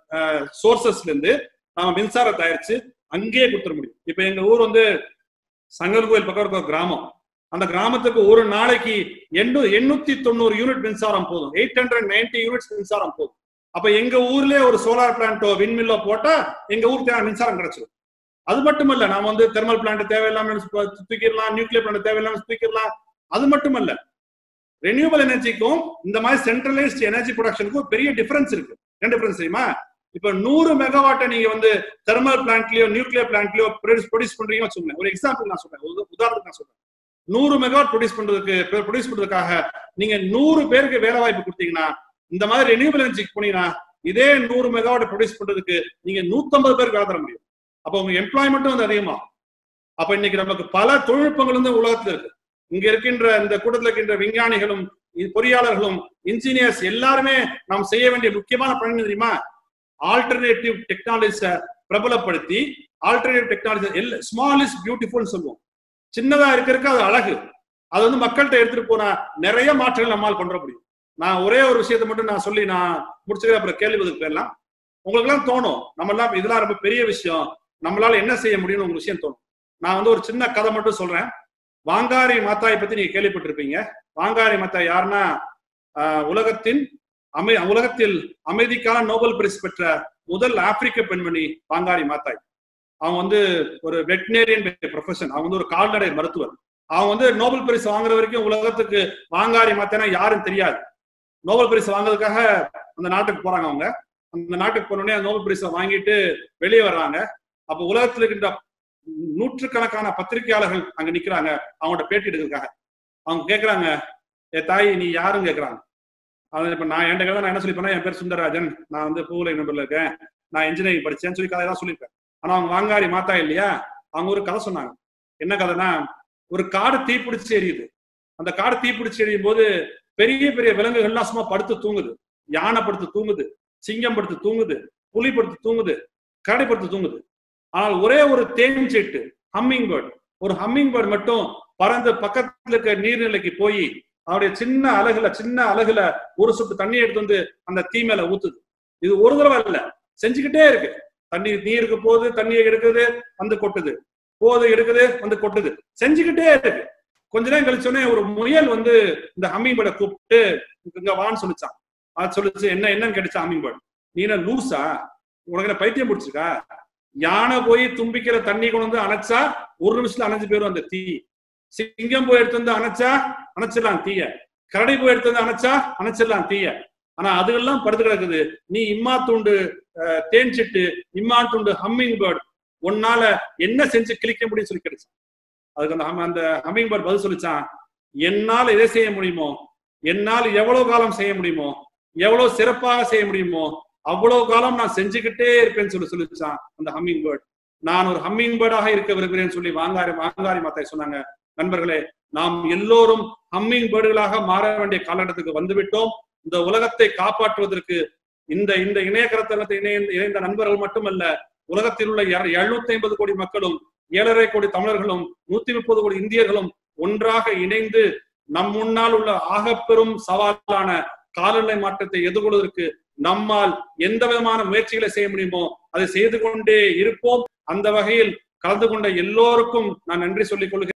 சோர்சஸ்ல இருந்து நாம மின்சாரம் தயாரிச்சு அங்கேயே கொடுத்துட முடியும் இப்ப எங்க ஊர் வந்து சங்கல் கோயில் பக்கம் இருக்க ஒரு கிராமம் அந்த கிராமத்துக்கு ஒரு நாளைக்கு எண்ணூ எண்ணூத்தி தொண்ணூறு யூனிட் மின்சாரம் போதும் எயிட் ஹண்ட்ரட் நைன்டி யூனிட்ஸ் மின்சாரம் போதும் அப்ப எங்க ஊர்லயே ஒரு சோலார் பிளான்ட்டோ விண்மில்லோ போட்டா எங்க ஊருக்கு தேவையான மின்சாரம் கிடைச்சிடும் அது மட்டுமல்ல நாம வந்து தெர்மல் பிளான்ட் தேவையில்லாம தூக்கிடலாம் நியூக்ளியர் பிளான்ட் தேவையில்லாம தூக்கிடலாம் அது மட்டுமல்ல ரெனியூவல் எனர்ஜிக்கும் இந்த மாதிரி சென்ட்ரலைஸ்ட் எனர்ஜி ப்ரொடக்ஷனுக்கும் பெரிய டிஃபரன்ஸ் இருக்கு என்ன டிஃபரன்ஸ் தெரியுமா இப்ப நூறு மெகாவாட்டை நீங்க வந்து தெர்மல் பிளான்ட்லயோ நியூக்ளியர் பிளான்ட்லயோ ப்ரொடியூஸ் பண்றீங்கன்னு வச்சுக்கோங்க ஒரு எக்ஸாம்பிள் நான் சொல்றேன் ஒரு உதாரணத்துக்கு நான் சொல்றேன் நூறு மெகாவாட் ப்ரொடியூஸ் பண்றதுக்கு ப்ரொடியூஸ் பண்றதுக்காக நீங்க நூறு பேருக்கு வேலை வாய்ப்பு கொடுத்தீங்கன்னா இந்த மாதிரி ரெனியூவல் எனர்ஜிக்கு போனீங்கன்னா இதே நூறு மெகாவாட் ப்ரொடியூஸ் பண்றதுக்கு நீங்க நூத்தம்பது பேருக்கு வேலை தர முடியும் அப்ப உங்க எம்ப்ளாய்மெண்ட்டும் வந்து அதிகமாகும் அப்ப இன்னைக்கு நமக்கு பல தொழில்நுட்பங்கள் வந்து உலகத்துல இருக்கு இங்க இருக்கின்ற இந்த கூட்டத்தில் இருக்கின்ற விஞ்ஞானிகளும் பொறியாளர்களும் இன்ஜினியர்ஸ் எல்லாருமே நாம் செய்ய வேண்டிய முக்கியமான பணி தெரியுமா ஆல்டர்னேட்டிவ் டெக்னாலஜிஸ பிரபலப்படுத்தி alternative technology small is beautiful சொல்லுவோம் சின்னதா இருக்கிறதுக்கு அது அழகு அது வந்து மக்கள்கிட்ட எடுத்துட்டு போனா நிறைய மாற்றங்கள் நம்மால் கொண்டு வர முடியும் நான் ஒரே ஒரு விஷயத்தை மட்டும் நான் சொல்லி நான் முடிச்சுக்கிறேன் அப்புறம் கேள்வி பதில் போயிடலாம் உங்களுக்கு எல்லாம் தோணும் நம்ம எல்லாம் இதெல்லாம் ரொம்ப பெரிய விஷயம் நம்மளால என்ன செய்ய முடியும்னு உங்களுக்கு விஷயம் தோணும் நான் வந்து ஒரு சின்ன கதை மட்டும் சொல்றேன் வாங்காரி மாத்தாயை பத்தி நீங்க கேள்விப்பட்டிருப்பீங்க வாங்காரி மாத்தாய் யாருன்னா உலகத்தின் அமை உலகத்தில் அமைதிக்கான நோபல் பரிசு பெற்ற முதல் ஆப்பிரிக்க பெண்மணி வாங்காரி மாத்தாய் அவங்க வந்து ஒரு வெட்டினேரியன் ப்ரொஃபஷன் அவங்க வந்து ஒரு கால்நடை மருத்துவர் அவங்க வந்து நோபல் பரிசு வாங்குற வரைக்கும் உலகத்துக்கு வாங்காரி மாத்தானா யாரும் தெரியாது நோபல் பரிசு வாங்குறதுக்காக அந்த நாட்டுக்கு போறாங்க அவங்க அந்த நாட்டுக்கு போனோடனே நோபல் பரிசை வாங்கிட்டு வெளியே வர்றாங்க அப்ப உலகத்துல இருக்கின்ற நூற்றுக்கணக்கான பத்திரிகையாளர்கள் அங்க நிக்கிறாங்க அவங்கள்ட்ட பேட்டி எடுக்கிறதுக்காக அவங்க கேக்குறாங்க ஏ தாய் நீ யாரும் கேக்குறாங்க அது இப்ப நான் என்கிட்ட கதை நான் என்ன சொல்லி பண்ணேன் என் பேர் சுந்தரராஜன் நான் வந்து பூவுலை நம்பர்ல இருக்கேன் நான் இன்ஜினியரிங் படிச்சேன்னு சொல்லி கதை தான் சொல்லியிருப்பேன் ஆனா அவங்க வாங்காரி மாத்தா இல்லையா அவங்க ஒரு கதை சொன்னாங்க என்ன கதைனா ஒரு காடு தீப்பிடிச்சு எரியுது அந்த காடு தீப்பிடிச்சு எரியும் போது பெரிய பெரிய விலங்குகள்லாம் சும்மா படுத்து தூங்குது யானை படுத்து தூங்குது சிங்கம் படுத்து தூங்குது புலி படுத்து தூங்குது கரடி படுத்து தூங்குது ஆனால் ஒரே ஒரு தேன் சீட்டு ஹம்மிங் பேர்ட் ஒரு ஹம்மிங் பேர்ட் மட்டும் பறந்து பக்கத்துல இருக்க நீர்நிலைக்கு போய் அவருடைய சின்ன அலகுல சின்ன அலகுல ஒரு சொட்டு தண்ணி எடுத்து வந்து அந்த தீ மேல ஊத்துது இது ஒரு தடவை இல்ல செஞ்சுக்கிட்டே இருக்கு தண்ணி நீருக்கு போகுது தண்ணியை எடுக்குது வந்து கொட்டுது போகுது எடுக்குது வந்து கொட்டுது செஞ்சுக்கிட்டே இருக்கு கொஞ்ச நேரம் கழிச்சோடனே ஒரு முயல் வந்து இந்த ஹம்மிங் பேர்டை கூப்பிட்டு இங்க வான்னு சொல்லிச்சான் அது சொல்லிச்சு என்ன என்னன்னு கேட்டுச்சா ஹம்மிங் பேர்ட் நீ என்ன லூசா உனக்கு என்ன பைத்தியம் பிடிச்சிருக்கா யானை போய் தும்பிக்கிற தண்ணி கொண்டு வந்து அணைச்சா ஒரு நிமிஷத்துல அணைஞ்சு போயிடும் அந்த தீ சிங்கம் போய் எடுத்து வந்து அணைச்சா அணைச்சிடலாம் தீய கரடி போய் எடுத்து வந்து அணைச்சா அணைச்சிடலாம் தீய ஆனா அதுகெல்லாம் படுத்து கிடக்குது நீ இம்மா தூண்டு தேன் சிட்டு இம்மா துண்டு ஹம்மிங் பேர்ட் உன்னால என்ன செஞ்சு கிளிக்க முடியும் சொல்லி கிடைச்சு அதுக்கு அந்த அந்த ஹம்மிங் பேர்ட் பதில் சொல்லிச்சான் என்னால் எதை செய்ய முடியுமோ என்னால் எவ்வளவு காலம் செய்ய முடியுமோ எவ்வளவு சிறப்பாக செய்ய முடியுமோ அவ்வளவு காலம் நான் செஞ்சுக்கிட்டே இருப்பேன்னு சொல்லி சொல்லிச்சான் அந்த ஹம்மிங் பேர்ட் நான் ஒரு ஹம்மிங் பேர்டாக இருக்க விரும்புகிறேன்னு சொல்லி வாங்காரி வாங்காரி மாத்தாய் சொன்னாங்க நண்பர்களே நாம் எல்லோரும் ஹம்மிங் பேர்டுகளாக மாற வேண்டிய காலகட்டத்துக்கு வந்துவிட்டோம் இந்த உலகத்தை காப்பாற்றுவதற்கு இந்த இந்த இணைய கருத்தரங்கத்தை இணைய இணைந்த நண்பர்கள் மட்டுமல்ல உலகத்தில் உள்ள எழுநூத்தி ஐம்பது கோடி மக்களும் ஏழரை கோடி தமிழர்களும் நூத்தி முப்பது கோடி இந்தியர்களும் ஒன்றாக இணைந்து நம் முன்னால் உள்ள ஆகப்பெரும் சவாலான காலநிலை மாற்றத்தை எதிர்கொள்வதற்கு நம்மால் எந்த விதமான முயற்சிகளை செய்ய முடியுமோ அதை செய்து கொண்டே இருப்போம் அந்த வகையில் கலந்து கொண்ட எல்லோருக்கும் நான் நன்றி சொல்லிக் கொள்கிறேன்